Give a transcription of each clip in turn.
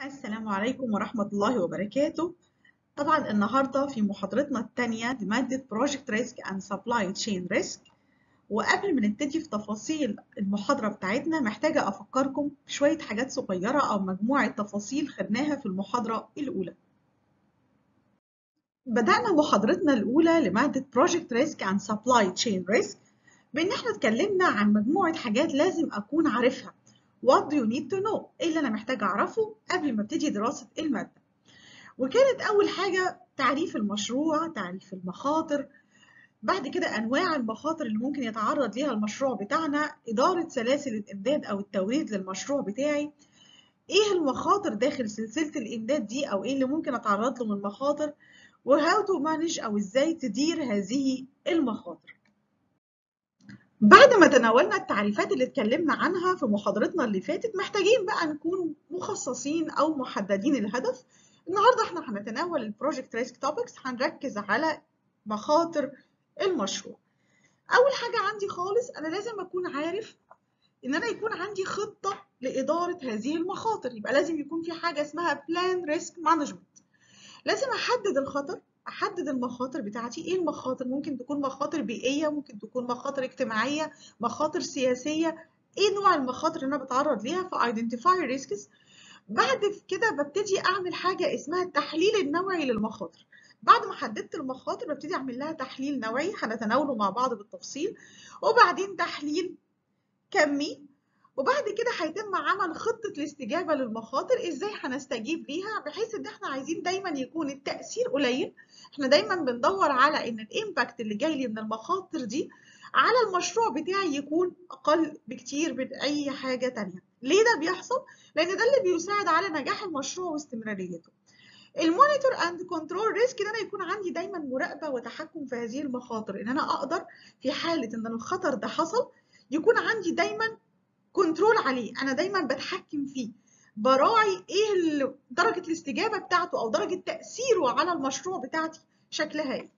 السلام عليكم ورحمة الله وبركاته طبعا النهاردة في محاضرتنا الثانية لمادة Project Risk and Supply Chain Risk وقبل ما نبتدي في تفاصيل المحاضرة بتاعتنا محتاجة أفكركم بشوية حاجات صغيرة أو مجموعة تفاصيل خدناها في المحاضرة الأولى بدأنا محاضرتنا الأولى لمادة Project Risk and Supply Chain Risk بإن احنا اتكلمنا عن مجموعة حاجات لازم أكون عارفها What do you need to know؟ إيه اللي أنا محتاجة أعرفه قبل ما ابتدي دراسة المادة وكانت أول حاجة تعريف المشروع تعريف المخاطر بعد كده أنواع المخاطر اللي ممكن يتعرض ليها المشروع بتاعنا إدارة سلاسل الإمداد أو التوريد للمشروع بتاعي إيه المخاطر داخل سلسلة الإمداد دي أو إيه اللي ممكن أتعرض له من مخاطر وهاو تو مانج أو إزاي تدير هذه المخاطر بعد ما تناولنا التعريفات اللي اتكلمنا عنها في محاضرتنا اللي فاتت محتاجين بقى نكون مخصصين او محددين الهدف النهارده احنا هنتناول البروجكت ريسك توبكس هنركز على مخاطر المشروع اول حاجه عندي خالص انا لازم اكون عارف ان انا يكون عندي خطه لاداره هذه المخاطر يبقى لازم يكون في حاجه اسمها بلان ريسك مانجمنت لازم احدد الخطر احدد المخاطر بتاعتي ايه المخاطر ممكن تكون مخاطر بيئيه ممكن تكون مخاطر اجتماعيه مخاطر سياسيه ايه نوع المخاطر اللي انا بتعرض ليها فايدنتيفاي ريسكس بعد كده ببتدي اعمل حاجه اسمها التحليل النوعي للمخاطر بعد ما حددت المخاطر ببتدي اعمل لها تحليل نوعي هنتناوله مع بعض بالتفصيل وبعدين تحليل كمي وبعد كده هيتم عمل خطة الاستجابة للمخاطر ازاي هنستجيب ليها بحيث ان احنا عايزين دايما يكون التأثير قليل احنا دايما بندور على ان الامباكت اللي جاي لي من المخاطر دي على المشروع بتاعي يكون اقل بكتير من اي حاجة تانية ليه ده بيحصل؟ لان ده اللي بيساعد على نجاح المشروع واستمراريته المونيتور اند كنترول ريسك ان انا يكون عندي دايما مراقبه وتحكم في هذه المخاطر ان انا اقدر في حاله ان الخطر ده حصل يكون عندي دايما كنترول عليه انا دايما بتحكم فيه براعي ايه درجه الاستجابه بتاعته او درجه تاثيره على المشروع بتاعتي شكلها ايه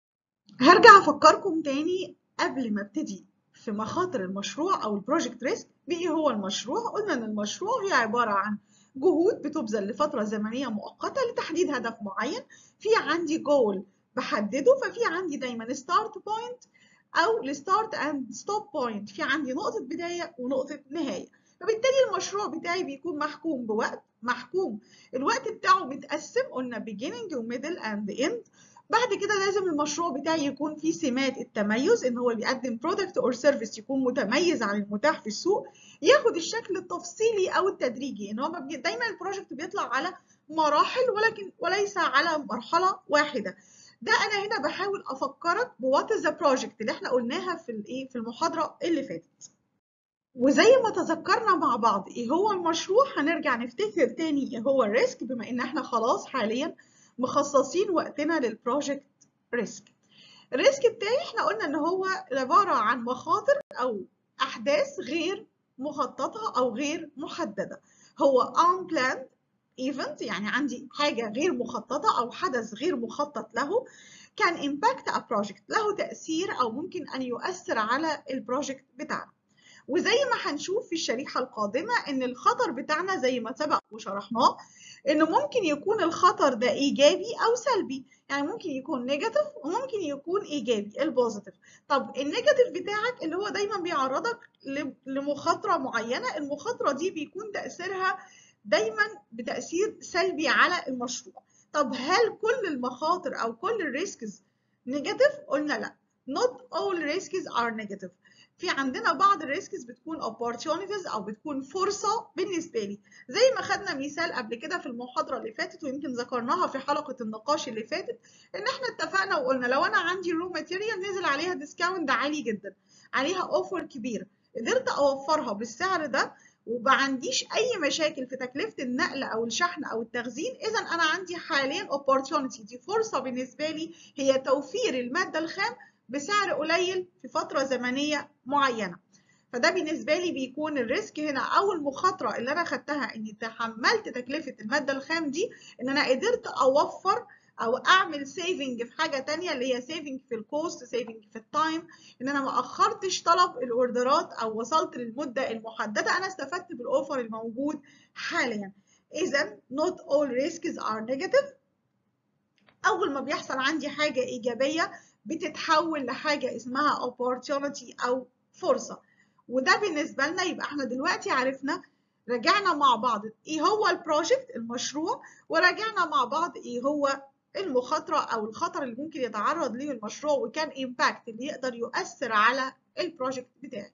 هرجع افكركم تاني قبل ما ابتدي في مخاطر المشروع او البروجكت ريسك بايه هو المشروع قلنا ان المشروع هي عباره عن جهود بتبذل لفتره زمنيه مؤقته لتحديد هدف معين في عندي جول بحدده ففي عندي دايما ستارت بوينت او الستارت اند ستوب بوينت في عندي نقطه بدايه ونقطه نهايه فبالتالي المشروع بتاعي بيكون محكوم بوقت محكوم الوقت بتاعه متقسم قلنا beginning وميدل اند end بعد كده لازم المشروع بتاعي يكون فيه سمات التميز ان هو بيقدم برودكت اور سيرفيس يكون متميز عن المتاح في السوق ياخد الشكل التفصيلي او التدريجي ان هو دايما البروجكت بيطلع على مراحل ولكن وليس على مرحله واحده ده انا هنا بحاول افكرك بوات ذا بروجكت اللي احنا قلناها في الايه في المحاضره اللي فاتت وزي ما تذكرنا مع بعض ايه هو المشروع هنرجع نفتكر تاني ايه هو الريسك بما ان احنا خلاص حاليا مخصصين وقتنا للبروجكت ريسك الريسك بتاعي احنا قلنا ان هو عباره عن مخاطر او احداث غير مخططه او غير محدده هو unplanned event يعني عندي حاجة غير مخططة أو حدث غير مخطط له كان impact a project له تأثير أو ممكن أن يؤثر على البروجكت بتاعنا وزي ما هنشوف في الشريحة القادمة إن الخطر بتاعنا زي ما سبق وشرحناه إنه ممكن يكون الخطر ده إيجابي أو سلبي يعني ممكن يكون نيجاتيف وممكن يكون إيجابي البوزيتيف طب النيجاتيف بتاعك اللي هو دايما بيعرضك لمخاطرة معينة المخاطرة دي بيكون تأثيرها دايما بتأثير سلبي على المشروع طب هل كل المخاطر أو كل الريسكز نيجاتيف؟ قلنا لا not all risks are negative في عندنا بعض الريسكس بتكون opportunities أو بتكون فرصة بالنسبة لي زي ما خدنا مثال قبل كده في المحاضرة اللي فاتت ويمكن ذكرناها في حلقة النقاش اللي فاتت إن إحنا اتفقنا وقلنا لو أنا عندي رو ماتيريال نزل عليها ديسكاونت عالي جدا عليها أوفر كبير قدرت أوفرها بالسعر ده وما عنديش اي مشاكل في تكلفه النقل او الشحن او التخزين اذا انا عندي حاليا opportunity دي فرصه بالنسبه لي هي توفير الماده الخام بسعر قليل في فتره زمنيه معينه فده بالنسبه لي بيكون الريسك هنا او المخاطره اللي انا خدتها اني تحملت تكلفه الماده الخام دي ان انا قدرت اوفر او اعمل سيفنج في حاجه تانية اللي هي سيفنج في الكوست سيفنج في التايم ان انا ما اخرتش طلب الاوردرات او وصلت للمده المحدده انا استفدت بالاوفر الموجود حاليا إذا not all risks are negative أول ما بيحصل عندي حاجة إيجابية بتتحول لحاجة اسمها opportunity أو فرصة وده بالنسبة لنا يبقى احنا دلوقتي عرفنا رجعنا مع بعض ايه هو البروجكت المشروع وراجعنا مع بعض ايه هو المخاطرة أو الخطر اللي ممكن يتعرض ليه المشروع وكان امباكت اللي يقدر يؤثر على البروجكت بتاعي.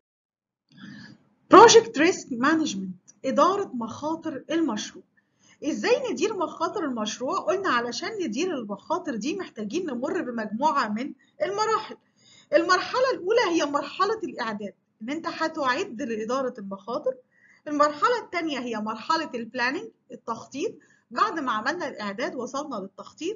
بروجكت ريسك مانجمنت إدارة مخاطر المشروع. إزاي ندير مخاطر المشروع؟ قلنا علشان ندير المخاطر دي محتاجين نمر بمجموعة من المراحل. المرحلة الأولى هي مرحلة الإعداد، إن أنت هتعد لإدارة المخاطر. المرحلة الثانية هي مرحلة البلاننج التخطيط بعد ما عملنا الإعداد وصلنا للتخطيط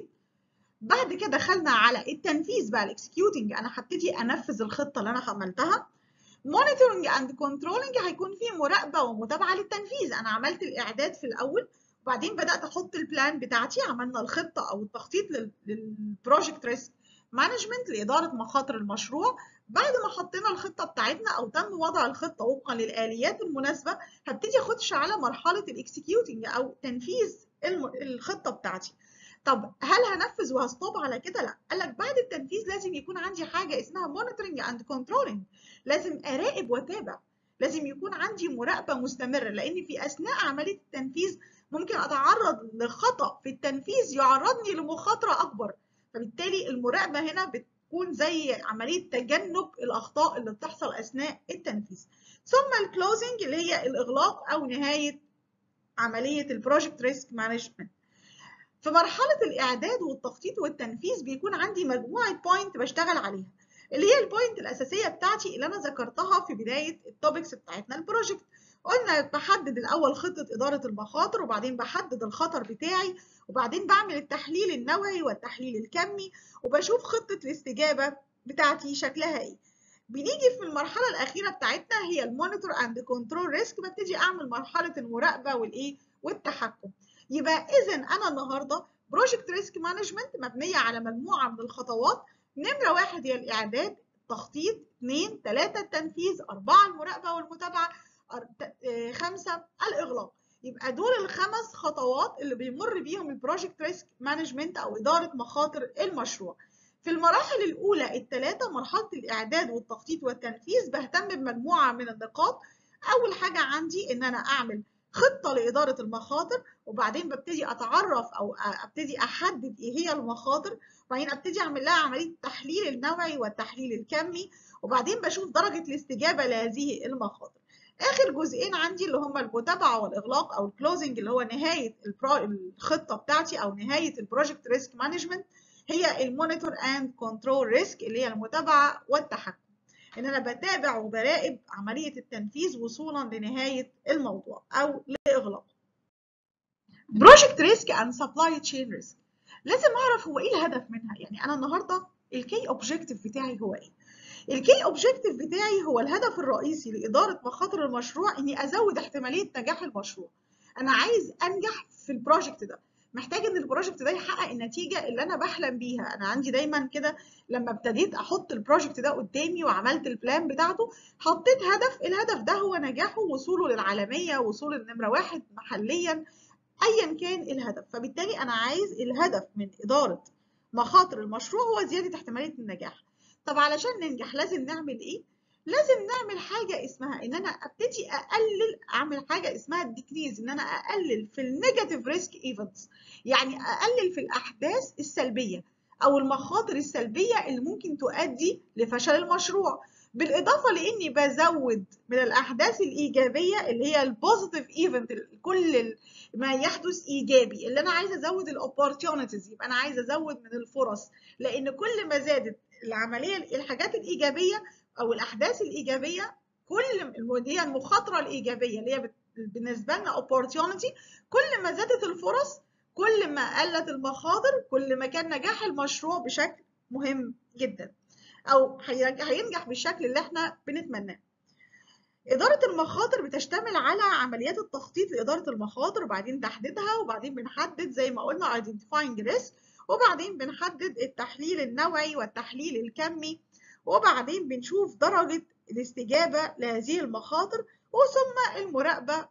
بعد كده دخلنا على التنفيذ بقى الاكسكيوتنج انا هبتدي انفذ الخطه اللي انا عملتها مونيتورنج اند كنترولنج هيكون في مراقبه ومتابعه للتنفيذ انا عملت الاعداد في الاول وبعدين بدات احط البلان بتاعتي عملنا الخطه او التخطيط للبروجكت ريسك مانجمنت لاداره مخاطر المشروع بعد ما حطينا الخطه بتاعتنا او تم وضع الخطه وفقا للاليات المناسبه هبتدي اخش على مرحله الاكسكيوتنج او تنفيذ الخطه بتاعتي طب هل هنفذ وهستوب على كده؟ لا، قال لك بعد التنفيذ لازم يكون عندي حاجه اسمها مونيتورنج اند كنترولنج، لازم اراقب واتابع، لازم يكون عندي مراقبه مستمره لان في اثناء عمليه التنفيذ ممكن اتعرض لخطا في التنفيذ يعرضني لمخاطره اكبر، فبالتالي المراقبه هنا بتكون زي عمليه تجنب الاخطاء اللي بتحصل اثناء التنفيذ. ثم الكلوزنج اللي هي الاغلاق او نهايه عمليه البروجكت ريسك مانجمنت. في مرحلة الإعداد والتخطيط والتنفيذ بيكون عندي مجموعة بوينت بشتغل عليها اللي هي البوينت الأساسية بتاعتي اللي أنا ذكرتها في بداية التوبكس بتاعتنا البروجكت قلنا بحدد الأول خطة إدارة المخاطر وبعدين بحدد الخطر بتاعي وبعدين بعمل التحليل النوعي والتحليل الكمي وبشوف خطة الاستجابة بتاعتي شكلها إيه بنيجي في المرحلة الأخيرة بتاعتنا هي المونيتور أند كنترول ريسك ببتدي أعمل مرحلة المراقبة والإيه والتحكم يبقى اذا انا النهارده بروجكت ريسك مانجمنت مبنيه على مجموعه من الخطوات نمره واحد هي الاعداد تخطيط اثنين ثلاثه التنفيذ اربعه المراقبه والمتابعه خمسه الاغلاق يبقى دول الخمس خطوات اللي بيمر بيهم البروجكت ريسك مانجمنت او اداره مخاطر المشروع في المراحل الاولى الثلاثه مرحله الاعداد والتخطيط والتنفيذ بهتم بمجموعه من النقاط اول حاجه عندي ان انا اعمل خطة لإدارة المخاطر وبعدين ببتدي أتعرف أو أبتدي أحدد إيه هي المخاطر وبعدين أبتدي أعمل لها عملية التحليل النوعي والتحليل الكمي وبعدين بشوف درجة الاستجابة لهذه المخاطر. آخر جزئين عندي اللي هما المتابعة والإغلاق أو الكلوزنج اللي هو نهاية الخطة بتاعتي أو نهاية البروجكت ريسك مانجمنت هي المونيتور أند كنترول ريسك اللي هي المتابعة والتحكم. ان انا بتابع وبراقب عمليه التنفيذ وصولا لنهايه الموضوع او لاغلاقه. بروجكت ريسك اند سبلاي تشين ريسك لازم اعرف هو ايه الهدف منها يعني انا النهارده الكي اوبجيكتيف بتاعي هو ايه؟ الكي اوبجيكتيف بتاعي هو الهدف الرئيسي لاداره مخاطر المشروع اني ازود احتماليه نجاح المشروع. انا عايز انجح في البروجكت ده. محتاج ان البروجكت ده يحقق النتيجه اللي انا بحلم بيها انا عندي دايما كده لما ابتديت احط البروجكت ده قدامي وعملت البلان بتاعته حطيت هدف الهدف ده هو نجاحه وصوله للعالميه وصوله لنمره واحد محليا ايا كان الهدف فبالتالي انا عايز الهدف من اداره مخاطر المشروع هو زياده احتماليه النجاح طب علشان ننجح لازم نعمل ايه لازم نعمل حاجه اسمها ان انا ابتدي اقلل اعمل حاجه اسمها الديكريز ان انا اقلل في النيجاتيف ريسك ايفنتس يعني اقلل في الاحداث السلبيه او المخاطر السلبيه اللي ممكن تؤدي لفشل المشروع بالاضافه لاني بزود من الاحداث الايجابيه اللي هي البوزيتيف ايفنت كل ما يحدث ايجابي اللي انا عايزه ازود الاوبورتيونيتيز يبقى انا عايزه ازود من الفرص لان كل ما زادت العمليه الحاجات الايجابيه او الاحداث الايجابيه كل اللي هي المخاطره الايجابيه اللي هي بالنسبه لنا opportunity كل ما زادت الفرص كل ما قلت المخاطر كل ما كان نجاح المشروع بشكل مهم جدا او هينجح بالشكل اللي احنا بنتمناه إدارة المخاطر بتشتمل على عمليات التخطيط لإدارة المخاطر وبعدين تحديدها وبعدين بنحدد زي ما قلنا identifying risk وبعدين بنحدد التحليل النوعي والتحليل الكمي وبعدين بنشوف درجة الاستجابة لهذه المخاطر وثم المراقبة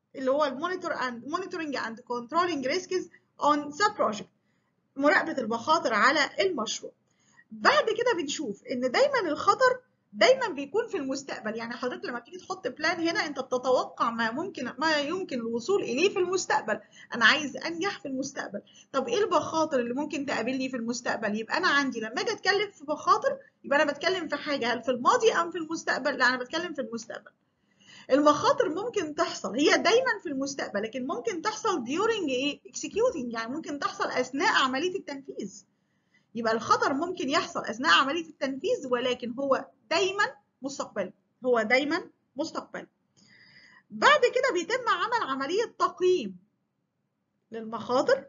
اللي هو المونيتور اند مونيتورنج اند كنترولينج ريسكس اون سب بروجكت مراقبه المخاطر على المشروع بعد كده بنشوف ان دايما الخطر دايما بيكون في المستقبل يعني حضرتك لما تيجي تحط بلان هنا انت بتتوقع ما ممكن ما يمكن الوصول اليه في المستقبل انا عايز انجح في المستقبل طب ايه المخاطر اللي ممكن تقابلني في المستقبل يبقى انا عندي لما اجي اتكلم في مخاطر يبقى انا بتكلم في حاجه هل في الماضي ام في المستقبل لا انا بتكلم في المستقبل المخاطر ممكن تحصل هي دايما في المستقبل لكن ممكن تحصل during ايه executing يعني ممكن تحصل اثناء عمليه التنفيذ يبقى الخطر ممكن يحصل اثناء عمليه التنفيذ ولكن هو دايما مستقبلي هو دايما مستقبلي بعد كده بيتم عمل عمليه تقييم للمخاطر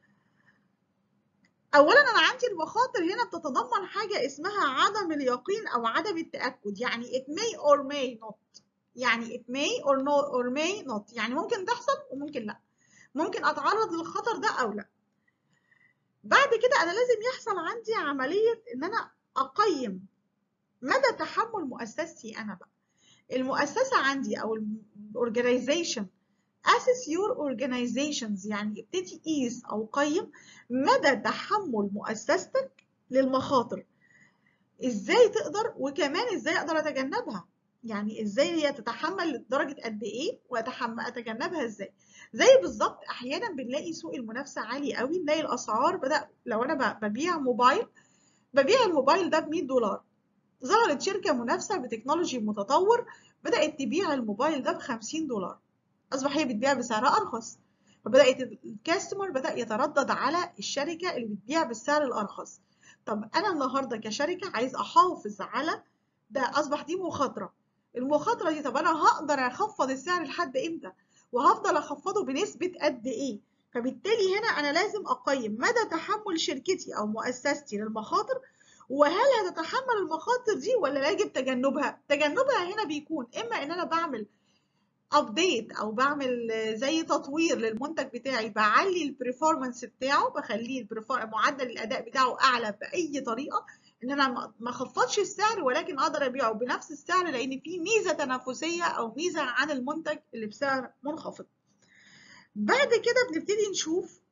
اولا انا عندي المخاطر هنا بتتضمن حاجه اسمها عدم اليقين او عدم التاكد يعني it may or may not يعني it may or, no, or may not يعني ممكن تحصل وممكن لا ممكن اتعرض للخطر ده او لا بعد كده انا لازم يحصل عندي عمليه ان انا اقيم مدى تحمل مؤسستي انا بقى المؤسسه عندي او الاورجنايزيشن assess your organizations يعني ابتدي قيس او قيم مدى تحمل مؤسستك للمخاطر ازاي تقدر وكمان ازاي اقدر اتجنبها يعني ازاي هي تتحمل لدرجه قد ايه واتحمل اتجنبها ازاي زي بالظبط احيانا بنلاقي سوق المنافسه عالي قوي نلاقي الاسعار بدا لو انا ببيع موبايل ببيع الموبايل ده ب 100 دولار ظهرت شركه منافسه بتكنولوجي متطور بدات تبيع الموبايل ده ب 50 دولار اصبح هي بتبيع بسعر ارخص فبدات الكاستمر بدا يتردد على الشركه اللي بتبيع بالسعر الارخص طب انا النهارده كشركه عايز احافظ على ده اصبح دي مخاطره المخاطره دي طب انا هقدر اخفض السعر لحد امتى وهفضل اخفضه بنسبه قد ايه فبالتالي هنا انا لازم اقيم مدى تحمل شركتي او مؤسستي للمخاطر وهل هتتحمل المخاطر دي ولا يجب تجنبها تجنبها هنا بيكون اما ان انا بعمل ابديت او بعمل زي تطوير للمنتج بتاعي بعلي البرفورمانس بتاعه بخليه معدل الاداء بتاعه اعلى باي طريقه ان انا ما اخفضش السعر ولكن اقدر ابيعه بنفس السعر لان في ميزه تنافسيه او ميزه عن المنتج اللي بسعر منخفض بعد كده بنبتدي نشوف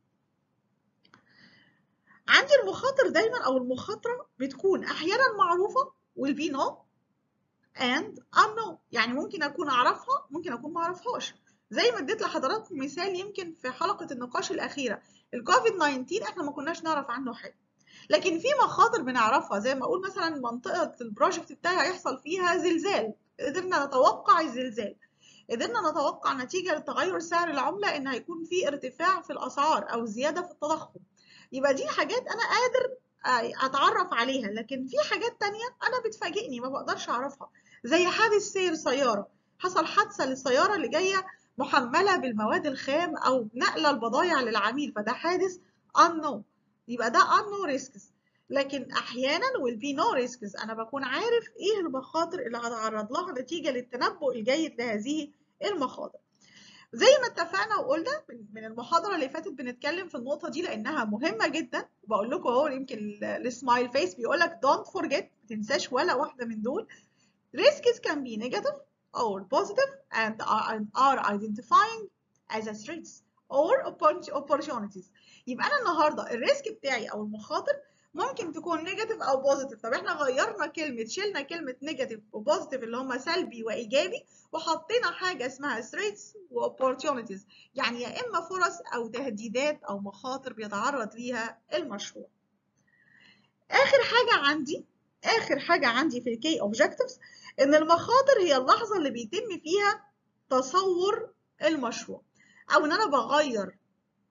عندي المخاطر دايما او المخاطره بتكون احيانا معروفه والبي نو and unknown يعني ممكن اكون اعرفها ممكن اكون ما اعرفهاش زي ما اديت لحضراتكم مثال يمكن في حلقه النقاش الاخيره الكوفيد 19 احنا ما كناش نعرف عنه حاجه لكن في مخاطر بنعرفها زي ما اقول مثلا منطقه البروجكت بتاعي هيحصل فيها زلزال قدرنا نتوقع الزلزال قدرنا نتوقع نتيجه لتغير سعر العمله ان هيكون في ارتفاع في الاسعار او زياده في التضخم يبقى دي حاجات انا قادر اتعرف عليها لكن في حاجات تانية انا بتفاجئني ما بقدرش اعرفها زي حادث سير سياره حصل حادثه للسياره اللي جايه محمله بالمواد الخام او نقله البضائع للعميل فده حادث unknown يبقى ده unknown risks لكن احيانا will be no risks انا بكون عارف ايه المخاطر اللي هتعرض لها نتيجه للتنبؤ الجيد لهذه المخاطر زي ما اتفقنا وقلنا من المحاضره اللي فاتت بنتكلم في النقطه دي لانها مهمه جدا وبقول لكم اهو يمكن السمايل فيس بيقول لك don't forget ما تنساش ولا واحده من دول risks can be negative or positive and are, are identifying as a threats or opportunities يبقى انا النهارده الريسك بتاعي او المخاطر ممكن تكون نيجاتيف او بوزيتيف طب احنا غيرنا كلمه شلنا كلمه نيجاتيف وبوزيتيف اللي هم سلبي وايجابي وحطينا حاجه اسمها threats واوبورتيونيتيز يعني يا اما فرص او تهديدات او مخاطر بيتعرض ليها المشروع اخر حاجه عندي اخر حاجه عندي في الكي اوبجكتيفز ان المخاطر هي اللحظه اللي بيتم فيها تصور المشروع او ان انا بغير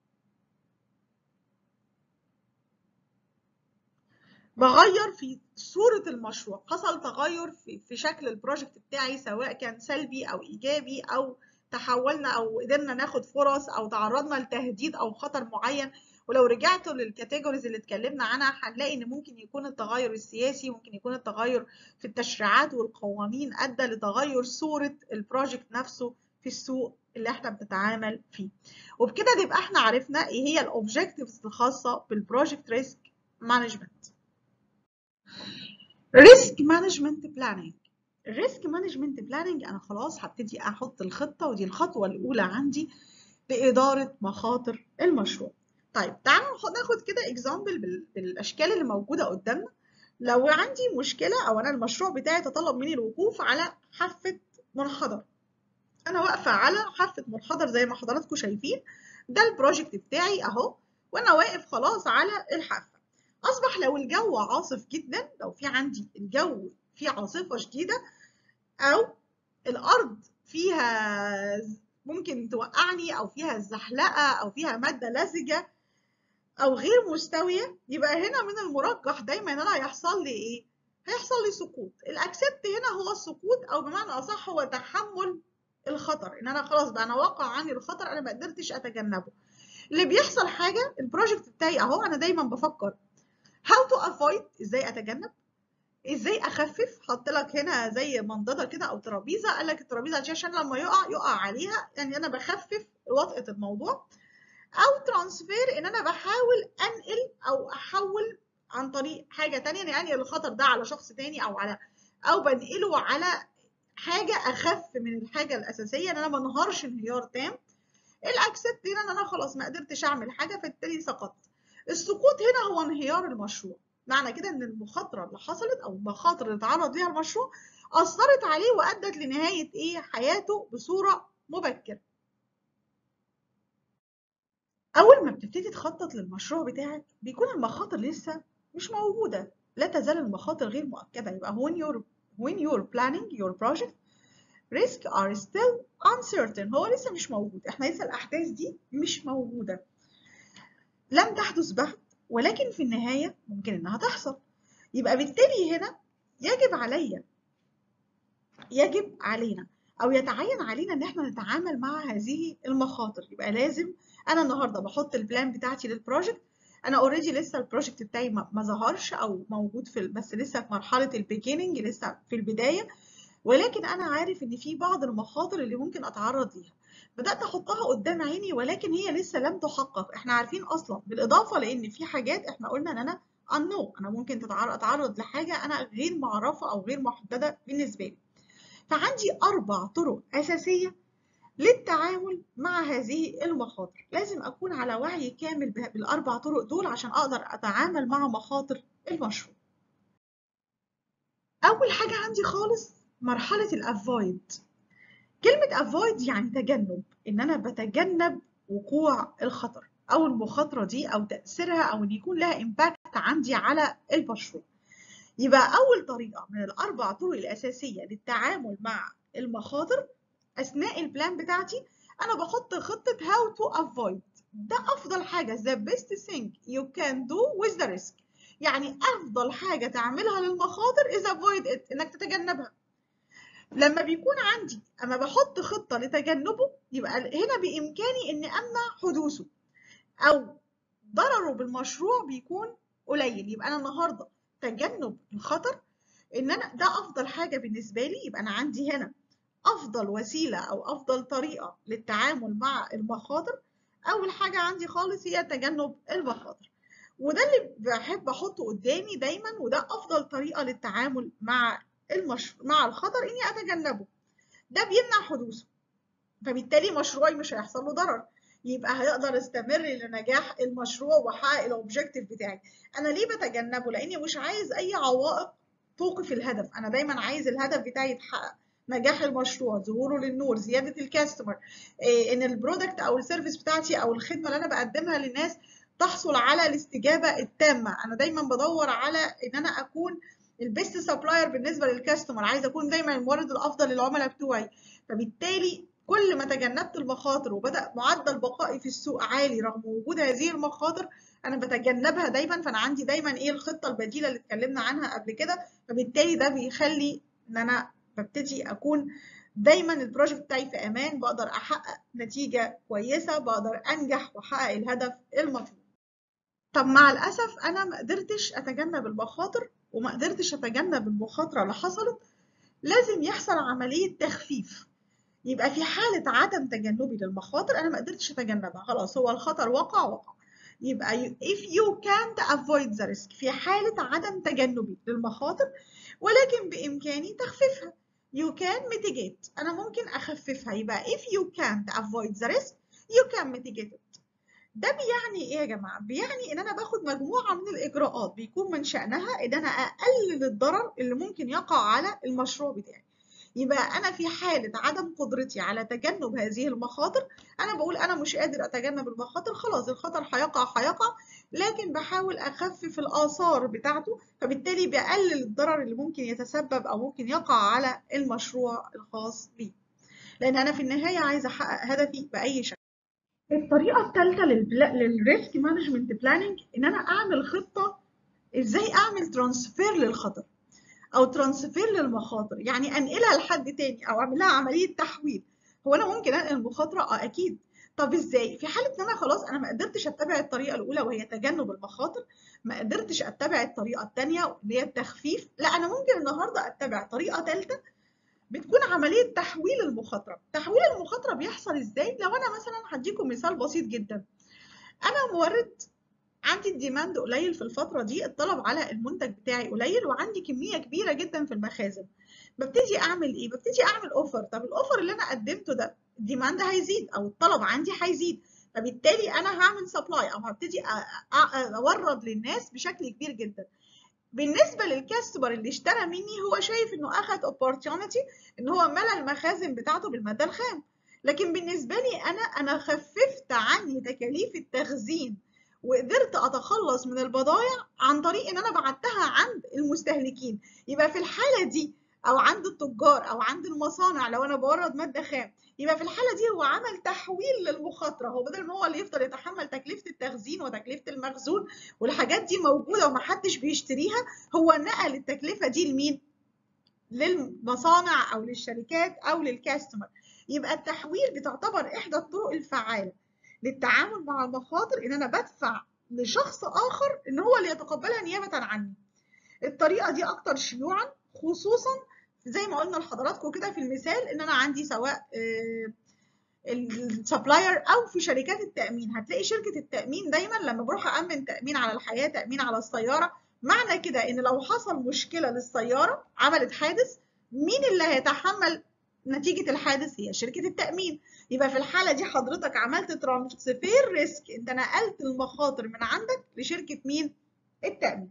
بغير في صورة المشروع حصل تغير في, في شكل البروجكت بتاعي سواء كان سلبي أو إيجابي أو تحولنا أو قدرنا ناخد فرص أو تعرضنا لتهديد أو خطر معين ولو رجعتوا للكاتيجوريز اللي اتكلمنا عنها هنلاقي ان ممكن يكون التغير السياسي ممكن يكون التغير في التشريعات والقوانين ادى لتغير صورة البروجكت نفسه في السوق اللي احنا بنتعامل فيه وبكده نبقى احنا عرفنا ايه هي الاوبجكتيفز الخاصة بالبروجكت ريسك مانجمنت ريسك مانجمنت بلاننج الريسك مانجمنت بلاننج انا خلاص هبتدي احط الخطه ودي الخطوه الاولى عندي لاداره مخاطر المشروع طيب تعالوا ناخد كده اكزامبل بالاشكال اللي موجوده قدامنا لو عندي مشكله او انا المشروع بتاعي تطلب مني الوقوف على حافه منحدر انا واقفه على حافه منحدر زي ما حضراتكم شايفين ده البروجكت بتاعي اهو وانا واقف خلاص على الحافه اصبح لو الجو عاصف جدا لو في عندي الجو فيه عاصفه شديده او الارض فيها ممكن توقعني او فيها زحلقه او فيها ماده لزجه او غير مستويه يبقى هنا من المرجح دايما ان انا هيحصل لي ايه هيحصل لي سقوط الاكسبت هنا هو السقوط او بمعنى اصح هو تحمل الخطر ان انا خلاص بقى انا واقع عني الخطر انا ما قدرتش اتجنبه اللي بيحصل حاجه البروجكت بتاعي اهو انا دايما بفكر how to avoid ازاي اتجنب ازاي اخفف حط لك هنا زي منضده كده او ترابيزه قال لك الترابيزه دي عشان لما يقع يقع عليها يعني انا بخفف وطأة الموضوع او ترانسفير ان انا بحاول انقل او احول عن طريق حاجه تانية يعني انقل الخطر ده على شخص تاني او على او بنقله على حاجه اخف من الحاجه الاساسيه ان انا ما انهارش انهيار تام الاكسبت هنا ان انا خلاص ما قدرتش اعمل حاجه فبالتالي سقطت السقوط هنا هو انهيار المشروع معنى كده ان المخاطره اللي حصلت او المخاطر اللي اتعرض ليها المشروع اثرت عليه وادت لنهايه ايه حياته بصوره مبكره اول ما بتبتدي تخطط للمشروع بتاعك بيكون المخاطر لسه مش موجوده لا تزال المخاطر غير مؤكده يبقى when you're when you're planning your project risk are still uncertain هو لسه مش موجود احنا لسه الاحداث دي مش موجوده لم تحدث بعد ولكن في النهايه ممكن انها تحصل يبقى بالتالي هنا يجب عليا يجب علينا او يتعين علينا ان احنا نتعامل مع هذه المخاطر يبقى لازم انا النهارده بحط البلان بتاعتي للبروجكت انا اوريدي لسه البروجكت بتاعي ما ظهرش او موجود في بس لسه في مرحله البيجيننج لسه في البدايه ولكن انا عارف ان في بعض المخاطر اللي ممكن اتعرض ليها بدات احطها قدام عيني ولكن هي لسه لم تحقق احنا عارفين اصلا بالاضافه لان في حاجات احنا قلنا ان انا unknown انا ممكن اتعرض لحاجه انا غير معرفه او غير محدده بالنسبه لي فعندي اربع طرق اساسيه للتعامل مع هذه المخاطر لازم أكون على وعي كامل بالأربع طرق دول عشان أقدر أتعامل مع مخاطر المشروع أول حاجة عندي خالص مرحلة الأفويد كلمة افويد يعني تجنب إن أنا بتجنب وقوع الخطر أو المخاطرة دي أو تأثيرها أو إن يكون لها إمباكت عندي على المشروع يبقى أول طريقة من الأربع طرق الأساسية للتعامل مع المخاطر اثناء البلان بتاعتي انا بحط خطه how to avoid ده افضل حاجه the best thing you can do with the risk يعني افضل حاجه تعملها للمخاطر is avoid it انك تتجنبها لما بيكون عندي اما بحط خطه لتجنبه يبقى هنا بامكاني اني امنع حدوثه او ضرره بالمشروع بيكون قليل يبقى انا النهارده تجنب الخطر ان انا ده افضل حاجه بالنسبه لي يبقى انا عندي هنا افضل وسيله او افضل طريقه للتعامل مع المخاطر اول حاجه عندي خالص هي تجنب المخاطر وده اللي بحب احطه قدامي دايما وده افضل طريقه للتعامل مع المش... مع الخطر اني اتجنبه ده بيمنع حدوثه فبالتالي مشروعي مش هيحصل له ضرر يبقى هيقدر استمر لنجاح المشروع واحقق الاوبجيكتيف بتاعي انا ليه بتجنبه لاني مش عايز اي عوائق توقف الهدف انا دايما عايز الهدف بتاعي يتحقق نجاح المشروع ظهوره للنور زياده الكاستمر إيه ان البرودكت او السيرفيس بتاعتي او الخدمه اللي انا بقدمها للناس تحصل على الاستجابه التامه انا دايما بدور على ان انا اكون البيست سبلاير بالنسبه للكاستمر عايز اكون دايما المورد الافضل للعملاء بتوعي فبالتالي كل ما تجنبت المخاطر وبدا معدل بقائي في السوق عالي رغم وجود هذه المخاطر انا بتجنبها دايما فانا عندي دايما ايه الخطه البديله اللي اتكلمنا عنها قبل كده فبالتالي ده بيخلي ان انا ببتدي اكون دايما البروجكت بتاعي في امان بقدر احقق نتيجه كويسه بقدر انجح واحقق الهدف المطلوب طب مع الاسف انا ما قدرتش اتجنب المخاطر وما قدرتش اتجنب المخاطره اللي حصلت لازم يحصل عمليه تخفيف يبقى في حاله عدم تجنبي للمخاطر انا ما قدرتش اتجنبها خلاص هو الخطر وقع وقع يبقى if you can't avoid the risk في حاله عدم تجنبي للمخاطر ولكن بامكاني تخفيفها you can mitigate انا ممكن اخففها يبقى if you can't avoid the risk you can mitigate it ده بيعني ايه يا جماعه بيعني ان انا باخد مجموعه من الاجراءات بيكون من شانها ان انا اقلل الضرر اللي ممكن يقع على المشروع بتاعي يبقى انا في حاله عدم قدرتي على تجنب هذه المخاطر انا بقول انا مش قادر اتجنب المخاطر خلاص الخطر هيقع هيقع لكن بحاول اخفف الاثار بتاعته فبالتالي بقلل الضرر اللي ممكن يتسبب او ممكن يقع على المشروع الخاص بي لان انا في النهايه عايزه احقق هدفي باي شكل الطريقه الثالثه للريسك مانجمنت بلاننج ان انا اعمل خطه ازاي اعمل ترانسفير للخطر او ترانسفير للمخاطر يعني انقلها لحد تاني او اعمل لها عمليه تحويل هو انا ممكن انقل المخاطره اه اكيد طب ازاي في حاله ان انا خلاص انا ما قدرتش اتبع الطريقه الاولى وهي تجنب المخاطر ما قدرتش اتبع الطريقه الثانيه اللي هي التخفيف لا انا ممكن النهارده اتبع طريقه ثالثه بتكون عمليه تحويل المخاطره تحويل المخاطره بيحصل ازاي لو انا مثلا هديكم مثال بسيط جدا انا مورد عندي الديماند قليل في الفتره دي الطلب على المنتج بتاعي قليل وعندي كميه كبيره جدا في المخازن ببتدي اعمل ايه ببتدي اعمل اوفر طب الاوفر اللي انا قدمته ده الديماند هيزيد او الطلب عندي هيزيد فبالتالي انا هعمل سبلاي او هبتدي اورد للناس بشكل كبير جدا بالنسبه للكاستمر اللي اشترى مني هو شايف انه اخذ اوبورتيونيتي ان هو ملى المخازن بتاعته بالماده الخام لكن بالنسبه لي انا انا خففت عني تكاليف التخزين وقدرت اتخلص من البضائع عن طريق ان انا بعتها عند المستهلكين يبقى في الحاله دي او عند التجار او عند المصانع لو انا بورد ماده خام يبقى في الحاله دي هو عمل تحويل للمخاطره هو بدل ما هو اللي يفضل يتحمل تكلفه التخزين وتكلفه المخزون والحاجات دي موجوده ومحدش بيشتريها هو نقل التكلفه دي لمين للمصانع او للشركات او للكاستمر يبقى التحويل بتعتبر احدى الطرق الفعاله للتعامل مع المخاطر ان انا بدفع لشخص اخر ان هو اللي يتقبلها نيابه عني الطريقه دي اكتر شيوعا خصوصا زي ما قلنا لحضراتكم كده في المثال ان انا عندي سواء السبلاير او في شركات التامين هتلاقي شركه التامين دايما لما بروح امن تامين على الحياه تامين على السياره معنى كده ان لو حصل مشكله للسياره عملت حادث مين اللي هيتحمل نتيجه الحادث هي شركه التامين يبقى في الحاله دي حضرتك عملت ترانسفير ريسك انت نقلت المخاطر من عندك لشركه مين التامين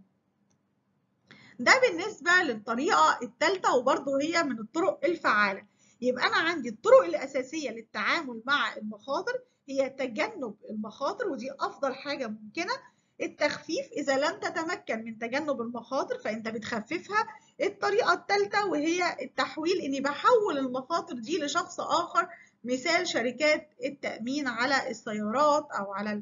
ده بالنسبه للطريقه الثالثه وبرضه هي من الطرق الفعاله يبقى انا عندي الطرق الاساسيه للتعامل مع المخاطر هي تجنب المخاطر ودي افضل حاجه ممكنه التخفيف اذا لم تتمكن من تجنب المخاطر فانت بتخففها الطريقه الثالثه وهي التحويل اني بحول المخاطر دي لشخص اخر مثال شركات التامين على السيارات او على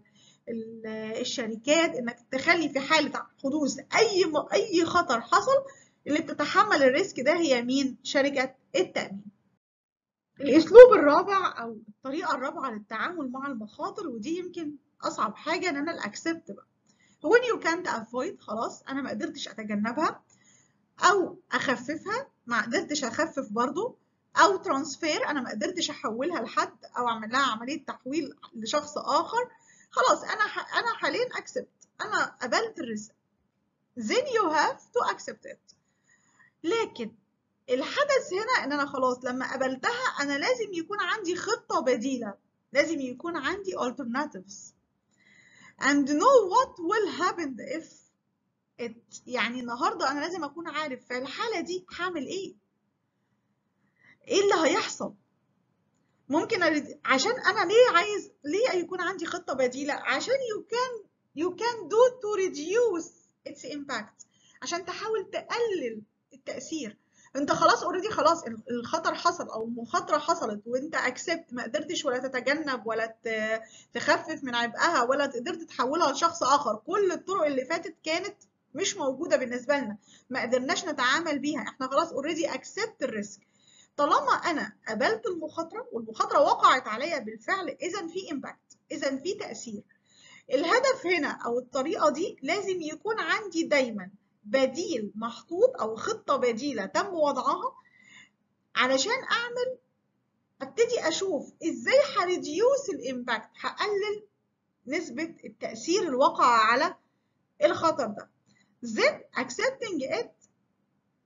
الشركات انك تخلي في حاله حدوث اي اي خطر حصل اللي بتتحمل الريسك ده هي مين شركه التامين الاسلوب الرابع او الطريقه الرابعه للتعامل مع المخاطر ودي يمكن اصعب حاجه ان انا الاكسبت بقى when you can't avoid خلاص انا ما قدرتش اتجنبها او اخففها ما قدرتش اخفف برضو او ترانسفير انا ما قدرتش احولها لحد او اعمل لها عمليه تحويل لشخص اخر خلاص انا ح... انا حاليا accept انا قبلت الرزق then you have to accept it لكن الحدث هنا ان انا خلاص لما قبلتها انا لازم يكون عندي خطة بديلة لازم يكون عندي alternatives and know what will happen if it يعني النهاردة انا لازم اكون عارف في الحالة دي هعمل ايه ايه اللي هيحصل ممكن أريد... عشان انا ليه عايز ليه يكون عندي خطه بديله عشان you can you can do to reduce its impact عشان تحاول تقلل التاثير انت خلاص اوريدي خلاص الخطر حصل او المخاطره حصلت وانت اكسبت ما قدرتش ولا تتجنب ولا تخفف من عبئها ولا قدرت تحولها لشخص اخر كل الطرق اللي فاتت كانت مش موجوده بالنسبه لنا ما قدرناش نتعامل بيها احنا خلاص اوريدي اكسبت الريسك طالما انا قبلت المخاطره والمخاطره وقعت عليا بالفعل اذا في امباكت اذا في تاثير الهدف هنا او الطريقه دي لازم يكون عندي دايما بديل محطوط او خطه بديله تم وضعها علشان اعمل ابتدي اشوف ازاي هريديوس الامباكت هقلل نسبه التاثير الواقع على الخطر ده then accepting it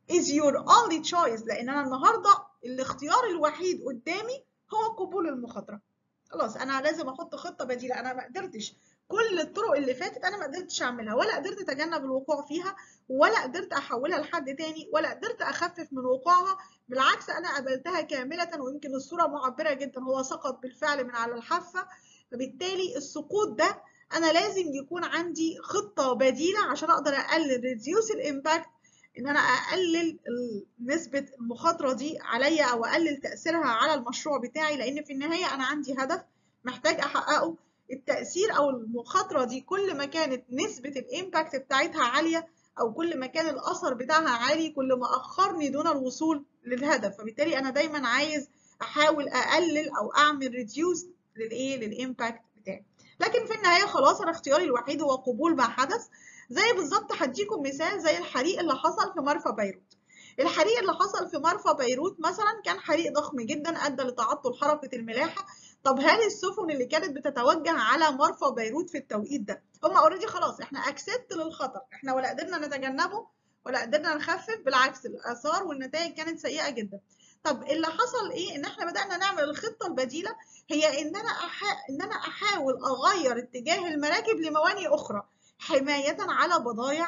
is your only choice لان انا النهارده الاختيار الوحيد قدامي هو قبول المخاطره خلاص انا لازم احط خطه بديله انا ما قدرتش كل الطرق اللي فاتت انا ما قدرتش اعملها ولا قدرت اتجنب الوقوع فيها ولا قدرت احولها لحد تاني ولا قدرت اخفف من وقوعها بالعكس انا قبلتها كامله ويمكن الصوره معبره جدا هو سقط بالفعل من على الحافه فبالتالي السقوط ده انا لازم يكون عندي خطه بديله عشان اقدر اقلل ريديوس الامباكت ان انا اقلل نسبه المخاطره دي عليا او اقلل تاثيرها على المشروع بتاعي لان في النهايه انا عندي هدف محتاج احققه التاثير او المخاطره دي كل ما كانت نسبه الامباكت بتاعتها عاليه او كل ما كان الاثر بتاعها عالي كل ما اخرني دون الوصول للهدف فبالتالي انا دايما عايز احاول اقلل او اعمل ريديوس للايه للامباكت بتاعي لكن في النهايه خلاص انا اختياري الوحيد هو قبول ما حدث زي بالظبط هديكم مثال زي الحريق اللي حصل في مرفأ بيروت الحريق اللي حصل في مرفأ بيروت مثلا كان حريق ضخم جدا ادى لتعطل حركه الملاحه طب هل السفن اللي كانت بتتوجه على مرفأ بيروت في التوقيت ده هم اوريدي خلاص احنا اكسبت للخطر احنا ولا قدرنا نتجنبه ولا قدرنا نخفف بالعكس الاثار والنتائج كانت سيئه جدا طب اللي حصل ايه ان احنا بدانا نعمل الخطه البديله هي ان انا أح... ان انا احاول اغير اتجاه المراكب لموانئ اخرى حماية على بضائع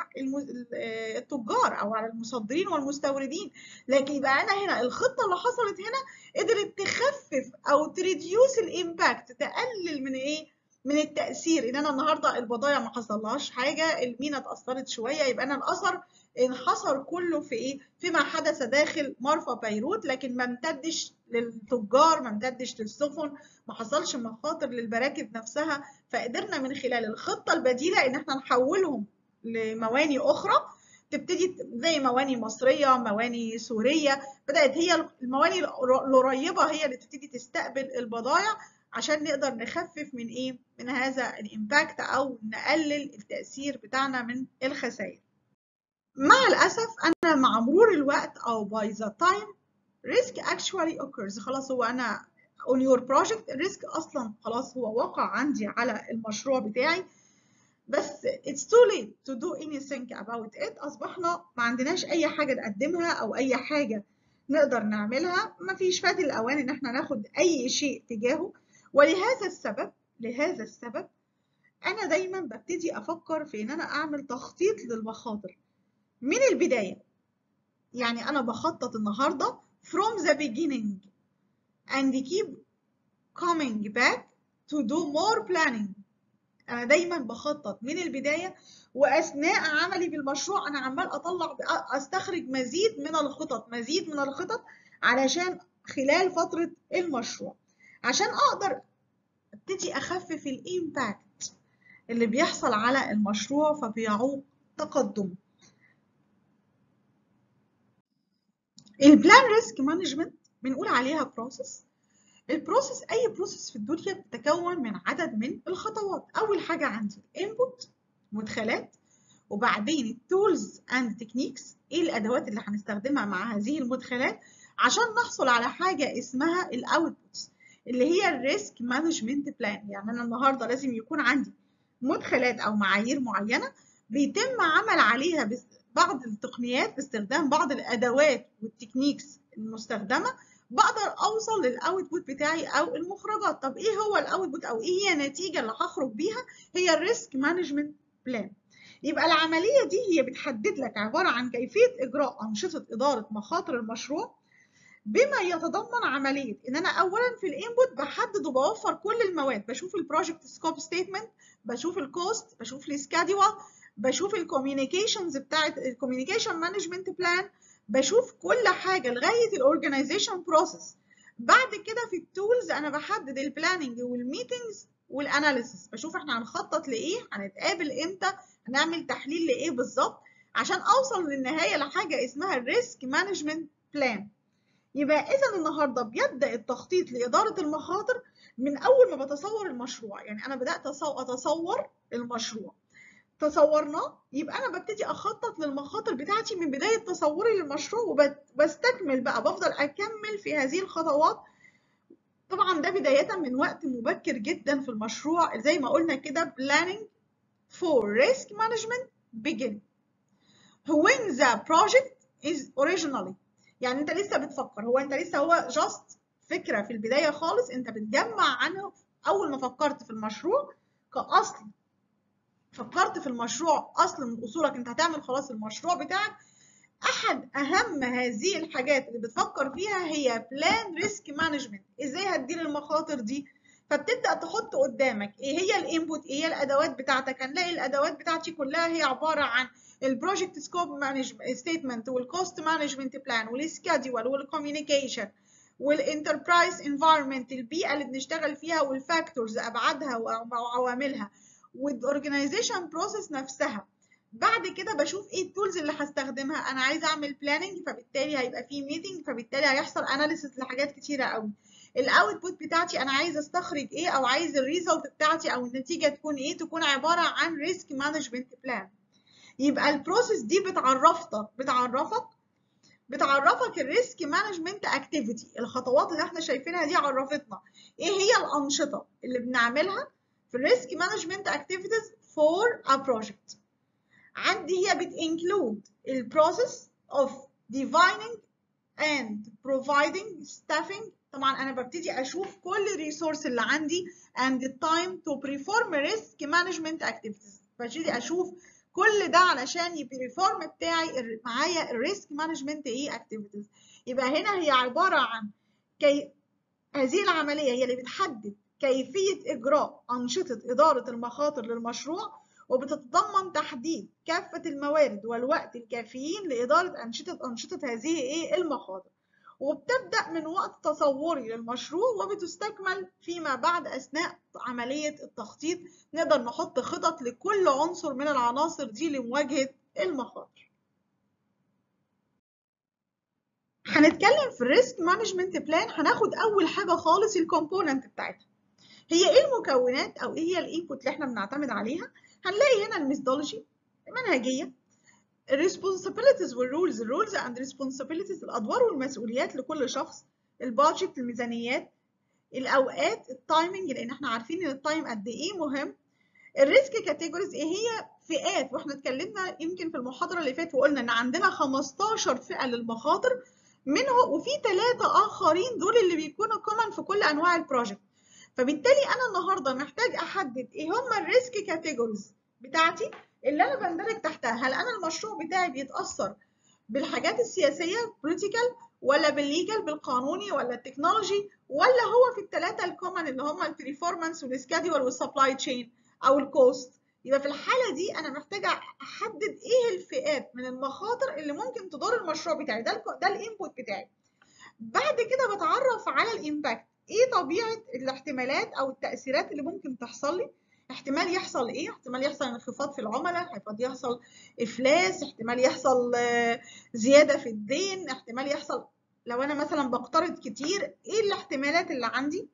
التجار أو على المصدرين والمستوردين لكن يبقى أنا هنا الخطة اللي حصلت هنا قدرت تخفف أو تريديوس الإمباكت تقلل من إيه؟ من التأثير إن أنا النهاردة البضائع ما حصلهاش حاجة المينا اتأثرت شوية يبقى أنا الأثر انحصر كله في إيه؟ فيما حدث داخل مرفأ بيروت لكن ما امتدش للتجار ما امتدش للسفن ما حصلش مخاطر للمراكب نفسها فقدرنا من خلال الخطة البديلة إن احنا نحولهم لمواني أخرى تبتدي زي مواني مصرية مواني سورية بدأت هي المواني القريبة هي اللي تبتدي تستقبل البضائع عشان نقدر نخفف من إيه؟ من هذا الإمباكت أو نقلل التأثير بتاعنا من الخسائر. مع الأسف أنا مع مرور الوقت أو by the time risk actually occurs خلاص هو أنا on your project الريسك اصلا خلاص هو واقع عندي على المشروع بتاعي بس it's too late to do anything about it اصبحنا ما عندناش اي حاجه نقدمها او اي حاجه نقدر نعملها ما فيش فات الاوان ان احنا ناخد اي شيء تجاهه ولهذا السبب لهذا السبب انا دايما ببتدي افكر في ان انا اعمل تخطيط للمخاطر من البدايه يعني انا بخطط النهارده from the beginning and keep coming back to do more planning انا دايما بخطط من البدايه واثناء عملي بالمشروع انا عمال اطلع استخرج مزيد من الخطط مزيد من الخطط علشان خلال فتره المشروع عشان اقدر ابتدي اخفف الامباكت اللي بيحصل على المشروع فبيعوق تقدمه البلان ريسك مانجمنت بنقول عليها بروسيس البروسيس اي بروسيس في الدنيا بتتكون من عدد من الخطوات اول حاجه عندي input مدخلات وبعدين التولز اند تكنيكس ايه الادوات اللي هنستخدمها مع هذه المدخلات عشان نحصل على حاجه اسمها الاوتبوتس اللي هي الريسك مانجمنت بلان يعني انا النهارده لازم يكون عندي مدخلات او معايير معينه بيتم عمل عليها بعض التقنيات باستخدام بعض الادوات والتكنيكس المستخدمه بقدر اوصل للاوتبوت بتاعي او المخرجات طب ايه هو الاوتبوت او ايه هي النتيجه اللي هخرج بيها هي الريسك مانجمنت بلان يبقى العمليه دي هي بتحدد لك عباره عن كيفيه اجراء انشطه اداره مخاطر المشروع بما يتضمن عمليه ان انا اولا في الانبوت بحدد وبوفر كل المواد بشوف البروجكت سكوب ستيتمنت بشوف الكوست بشوف السكادول بشوف الكوميونيكيشنز بتاعت الكوميونيكيشن مانجمنت بلان بشوف كل حاجه لغايه الاورجنايزيشن بروسيس بعد كده في التولز انا بحدد البلاننج والميتنجز والاناليسيس بشوف احنا هنخطط لايه هنتقابل امتى هنعمل تحليل لايه بالظبط عشان اوصل للنهايه لحاجه اسمها الريسك مانجمنت بلان يبقى اذا النهارده بيبدا التخطيط لاداره المخاطر من اول ما بتصور المشروع يعني انا بدات اتصور المشروع تصورناه يبقى انا ببتدي اخطط للمخاطر بتاعتي من بدايه تصوري للمشروع وبستكمل بقى بفضل اكمل في هذه الخطوات طبعا ده بدايه من وقت مبكر جدا في المشروع زي ما قلنا كده planning for risk management begin when the project is originally يعني انت لسه بتفكر هو انت لسه هو just فكره في البدايه خالص انت بتجمع عنه اول ما فكرت في المشروع كاصل فكرت في المشروع اصل من اصولك انت هتعمل خلاص المشروع بتاعك احد اهم هذه الحاجات اللي بتفكر فيها هي بلان ريسك مانجمنت ازاي هتدير المخاطر دي فبتبدا تحط قدامك ايه هي الانبوت ايه هي الادوات بتاعتك هنلاقي الادوات بتاعتي كلها هي عباره عن البروجكت سكوب مانجمنت ستيتمنت والكوست مانجمنت بلان والسكادول والكوميونيكيشن والانتربرايز انفايرمنت البيئه اللي بنشتغل فيها والفاكتورز ابعادها وعواملها والاورجنايزيشن بروسيس نفسها بعد كده بشوف ايه التولز اللي هستخدمها انا عايزه اعمل بلاننج فبالتالي هيبقى في ميتنج فبالتالي هيحصل اناليسيس لحاجات كتيره قوي الاوتبوت بتاعتي انا عايزه استخرج ايه او عايز الريزلت بتاعتي او النتيجه تكون ايه تكون عباره عن ريسك مانجمنت بلان يبقى البروسيس دي بتعرفك بتعرفك بتعرفك الريسك مانجمنت اكتيفيتي الخطوات اللي احنا شايفينها دي عرفتنا ايه هي الانشطه اللي بنعملها في الريسك مانجمنت اكتيفيتيز فور ا بروجكت عندي هي بتinclude البروسيس of defining and providing staffing طبعا انا ببتدي اشوف كل الريسورس اللي عندي and the time to perform risk management activities ببتدي اشوف كل ده علشان يبقى الريفورم بتاعي معايا الريسك مانجمنت ايه اكتيفيتيز يبقى هنا هي عباره عن كي هذه العمليه هي اللي بتحدد كيفيه اجراء انشطه اداره المخاطر للمشروع وبتتضمن تحديد كافه الموارد والوقت الكافيين لاداره انشطه انشطه هذه ايه المخاطر وبتبدا من وقت تصوري للمشروع وبتستكمل فيما بعد اثناء عمليه التخطيط نقدر نحط خطط لكل عنصر من العناصر دي لمواجهه المخاطر هنتكلم في الريسك مانجمنت بلان هناخد اول حاجه خالص الكومبوننت بتاعتها هي ايه المكونات او ايه هي الانبوت اللي احنا بنعتمد عليها هنلاقي هنا الميثودولوجي المنهجيه الريسبونسابيلتيز والرولز الرولز اند ريسبونسابيلتيز الادوار والمسؤوليات لكل شخص البادجت الميزانيات الاوقات التايمنج لان احنا عارفين ان التايم قد ايه مهم الريسك كاتيجوريز ايه هي فئات واحنا اتكلمنا يمكن في المحاضره اللي فاتت وقلنا ان عندنا 15 فئه للمخاطر منه وفي ثلاثه اخرين دول اللي بيكونوا كومن في كل انواع البروجكت فبالتالي انا النهارده محتاج احدد ايه هم الريسك كاتيجوريز بتاعتي اللي انا بندرج تحتها هل انا المشروع بتاعي بيتاثر بالحاجات السياسيه بوليتيكال ولا بالليجل بالقانوني ولا التكنولوجي ولا هو في الثلاثه الكومن اللي هم البريفورمانس والسكادول والسبلاي تشين او الكوست يبقى في الحاله دي انا محتاجه احدد ايه الفئات من المخاطر اللي ممكن تضر المشروع بتاعي ده ده الانبوت بتاعي بعد كده بتعرف على الامباكت ايه طبيعه الاحتمالات او التاثيرات اللي ممكن تحصل لي احتمال يحصل ايه احتمال يحصل انخفاض في العملاء احتمال يحصل افلاس احتمال يحصل زياده في الدين احتمال يحصل لو انا مثلا بقترض كتير ايه الاحتمالات اللي عندي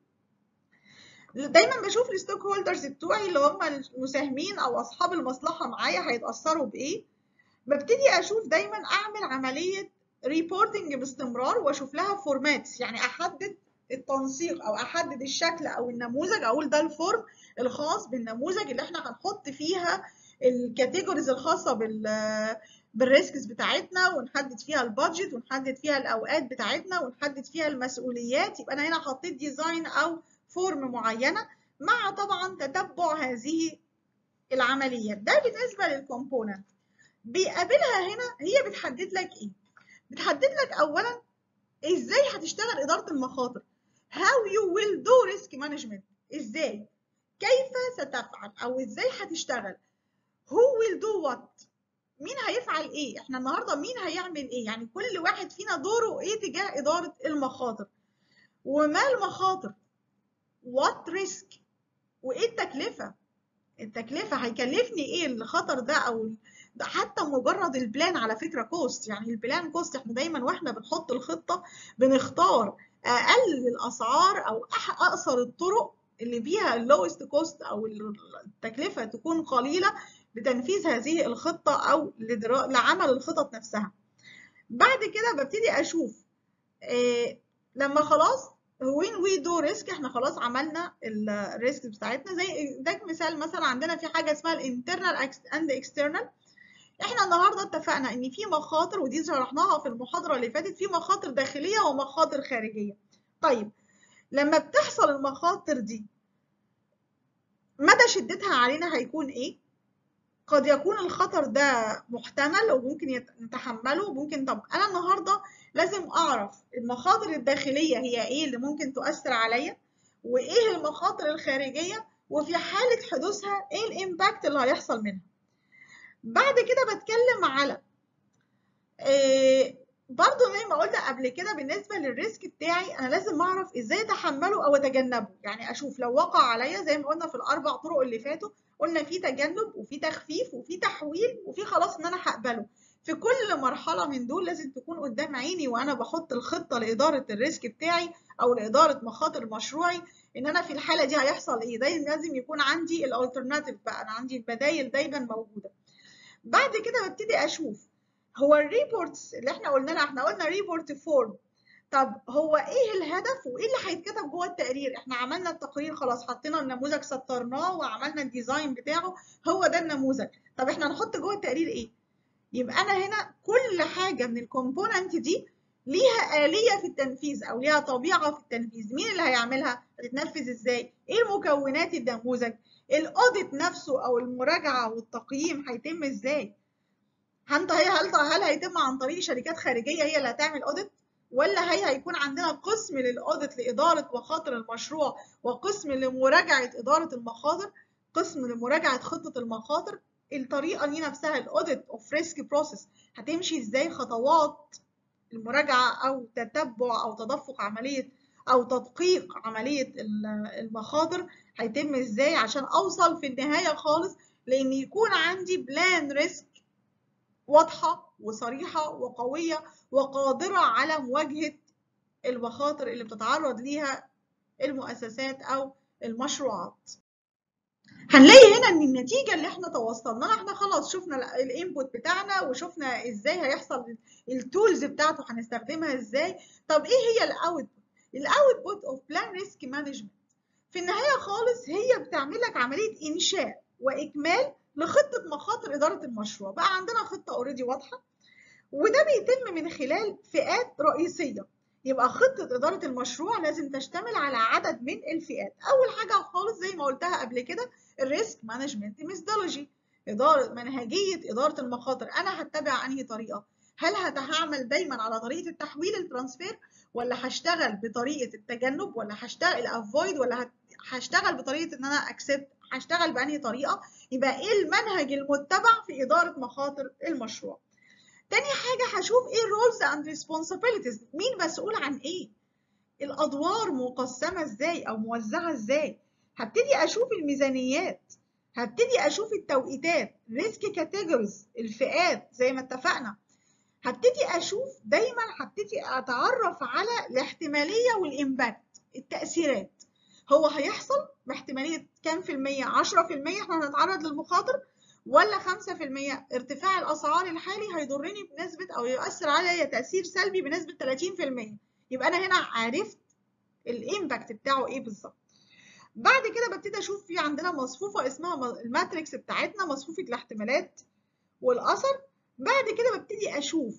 دايما بشوف الستوك هولدرز بتوعي اللي هم المساهمين او اصحاب المصلحه معايا هيتاثروا بايه ببتدي اشوف دايما اعمل عمليه ريبورتنج باستمرار واشوف لها فورماتس يعني احدد التنسيق او احدد الشكل او النموذج اقول ده الفورم الخاص بالنموذج اللي احنا هنحط فيها الكاتيجوريز الخاصه بال بالريسكس بتاعتنا ونحدد فيها البادجت ونحدد فيها الاوقات بتاعتنا ونحدد فيها المسؤوليات يبقى انا هنا حطيت ديزاين او فورم معينه مع طبعا تتبع هذه العمليات ده بالنسبه للكومبوننت بيقابلها هنا هي بتحدد لك ايه بتحدد لك اولا ازاي هتشتغل اداره المخاطر how you will do risk management ازاي كيف ستفعل او ازاي هتشتغل who will do what مين هيفعل ايه احنا النهارده مين هيعمل ايه يعني كل واحد فينا دوره ايه تجاه اداره المخاطر وما المخاطر what risk وايه التكلفه التكلفه هيكلفني ايه الخطر ده او ده حتى مجرد البلان على فكره كوست يعني البلان كوست احنا دايما واحنا بنحط الخطه بنختار اقل الاسعار او اقصر الطرق اللي بيها اللوست كوست او التكلفه تكون قليله لتنفيذ هذه الخطه او لعمل الخطط نفسها بعد كده ببتدي اشوف إيه لما خلاص وين وي دو ريسك احنا خلاص عملنا الريسك بتاعتنا زي ده مثال مثلا عندنا في حاجه اسمها الانترنال اند اكسترنال احنا النهارده اتفقنا ان في مخاطر ودي شرحناها في المحاضره اللي فاتت في مخاطر داخليه ومخاطر خارجيه طيب لما بتحصل المخاطر دي مدى شدتها علينا هيكون ايه قد يكون الخطر ده محتمل وممكن نتحمله وممكن طب انا النهارده لازم اعرف المخاطر الداخليه هي ايه اللي ممكن تؤثر عليا وايه المخاطر الخارجيه وفي حاله حدوثها ايه الامباكت اللي هيحصل منها بعد كده بتكلم على إيه برضو زي ما قلنا قبل كده بالنسبه للريسك بتاعي انا لازم اعرف ازاي اتحمله او اتجنبه يعني اشوف لو وقع عليا زي ما قلنا في الاربع طرق اللي فاتوا قلنا في تجنب وفي تخفيف وفي تحويل وفي خلاص ان انا هقبله في كل مرحله من دول لازم تكون قدام عيني وانا بحط الخطه لاداره الريسك بتاعي او لاداره مخاطر مشروعي ان انا في الحاله دي هيحصل ايه دايما لازم يكون عندي الالترناتيف بقى انا عندي البدايل دايما موجوده بعد كده ببتدي اشوف هو الريبورتس اللي احنا قلنا لها احنا قلنا ريبورت فورم طب هو ايه الهدف وايه اللي هيتكتب جوه التقرير احنا عملنا التقرير خلاص حطينا النموذج سطرناه وعملنا الديزاين بتاعه هو ده النموذج طب احنا نحط جوه التقرير ايه يبقى انا هنا كل حاجه من الكومبوننت دي ليها آلية في التنفيذ أو ليها طبيعة في التنفيذ مين اللي هيعملها هتتنفذ إزاي إيه المكونات النموذج الأوديت نفسه أو المراجعة والتقييم هيتم إزاي هل هل هل هيتم عن طريق شركات خارجية هي اللي هتعمل أوديت ولا هي هيكون عندنا قسم للأوديت لإدارة مخاطر المشروع وقسم لمراجعة إدارة المخاطر قسم لمراجعة خطة المخاطر الطريقة دي نفسها الأوديت أوف ريسك بروسيس هتمشي إزاي خطوات المراجعة أو تتبع أو تدفق عملية أو تدقيق عملية المخاطر هيتم إزاي عشان أوصل في النهاية خالص لأن يكون عندي بلان ريسك واضحة وصريحة وقوية وقادرة على مواجهة المخاطر اللي بتتعرض ليها المؤسسات أو المشروعات هنلاقي هنا ان النتيجه اللي احنا توصلنا لها احنا خلاص شفنا الانبوت بتاعنا وشفنا ازاي هيحصل التولز بتاعته هنستخدمها ازاي طب ايه هي الاوتبوت الاوتبوت اوف بلان ريسك مانجمنت في النهايه خالص هي بتعمل لك عمليه انشاء واكمال لخطه مخاطر اداره المشروع بقى عندنا خطه اوريدي واضحه وده بيتم من خلال فئات رئيسيه يبقى خطة إدارة المشروع لازم تشتمل على عدد من الفئات أول حاجة خالص زي ما قلتها قبل كده الريسك مانجمنت ميثودولوجي إدارة منهجية إدارة المخاطر أنا هتبع أنهي طريقة هل هعمل دايما على طريقة التحويل الترانسفير ولا هشتغل بطريقة التجنب ولا هشتغل افويد ولا هشتغل بطريقة ان انا اكسبت هشتغل بأنهي طريقة يبقى ايه المنهج المتبع في إدارة مخاطر المشروع تاني حاجة هشوف ايه الرولز اند ريسبونسابيلتيز مين مسؤول عن ايه الادوار مقسمة ازاي او موزعة ازاي هبتدي اشوف الميزانيات هبتدي اشوف التوقيتات ريسك كاتيجوريز الفئات زي ما اتفقنا هبتدي اشوف دايما هبتدي اتعرف على الاحتمالية والامباكت التأثيرات هو هيحصل باحتمالية كام في المية 10% احنا هنتعرض للمخاطر ولا 5% ارتفاع الاسعار الحالي هيضرني بنسبه او يؤثر عليا تاثير سلبي بنسبه 30% يبقى انا هنا عرفت الامباكت بتاعه ايه بالظبط بعد كده ببتدي اشوف في عندنا مصفوفه اسمها الماتريكس بتاعتنا مصفوفه الاحتمالات والاثر بعد كده ببتدي اشوف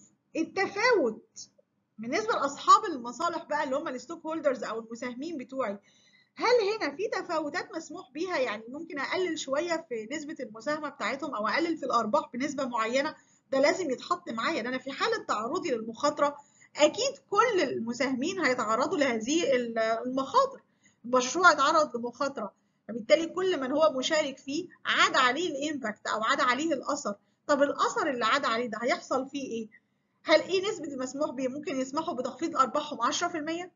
التفاوت بالنسبه لاصحاب المصالح بقى اللي هم الستوك هولدرز او المساهمين بتوعي هل هنا في تفاوتات مسموح بيها يعني ممكن اقلل شويه في نسبه المساهمه بتاعتهم او اقلل في الارباح بنسبه معينه ده لازم يتحط معايا انا في حاله تعرضي للمخاطره اكيد كل المساهمين هيتعرضوا لهذه المخاطر المشروع اتعرض لمخاطره فبالتالي كل من هو مشارك فيه عاد عليه الامباكت او عاد عليه الاثر طب الاثر اللي عاد عليه ده هيحصل فيه ايه هل ايه نسبه المسموح بيه ممكن يسمحوا بتخفيض ارباحهم 10%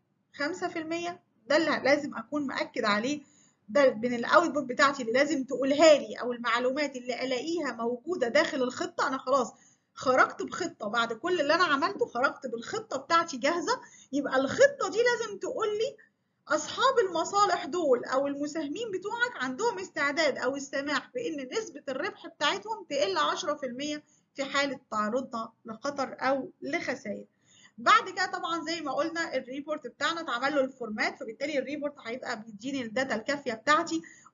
5% ده اللي لازم اكون مأكد عليه ده من الاوتبوت بتاعتي اللي لازم تقولها لي او المعلومات اللي الاقيها موجوده داخل الخطه انا خلاص خرجت بخطه بعد كل اللي انا عملته خرجت بالخطه بتاعتي جاهزه يبقى الخطه دي لازم تقول لي اصحاب المصالح دول او المساهمين بتوعك عندهم استعداد او السماح بان نسبه الربح بتاعتهم تقل 10% في حاله تعرضنا لخطر او لخسائر بعد كده طبعا زي ما قلنا الريبورت بتاعنا اتعمل له الفورمات فبالتالي الريبورت هيبقى بيديني الداتا الكافيه بتاعتي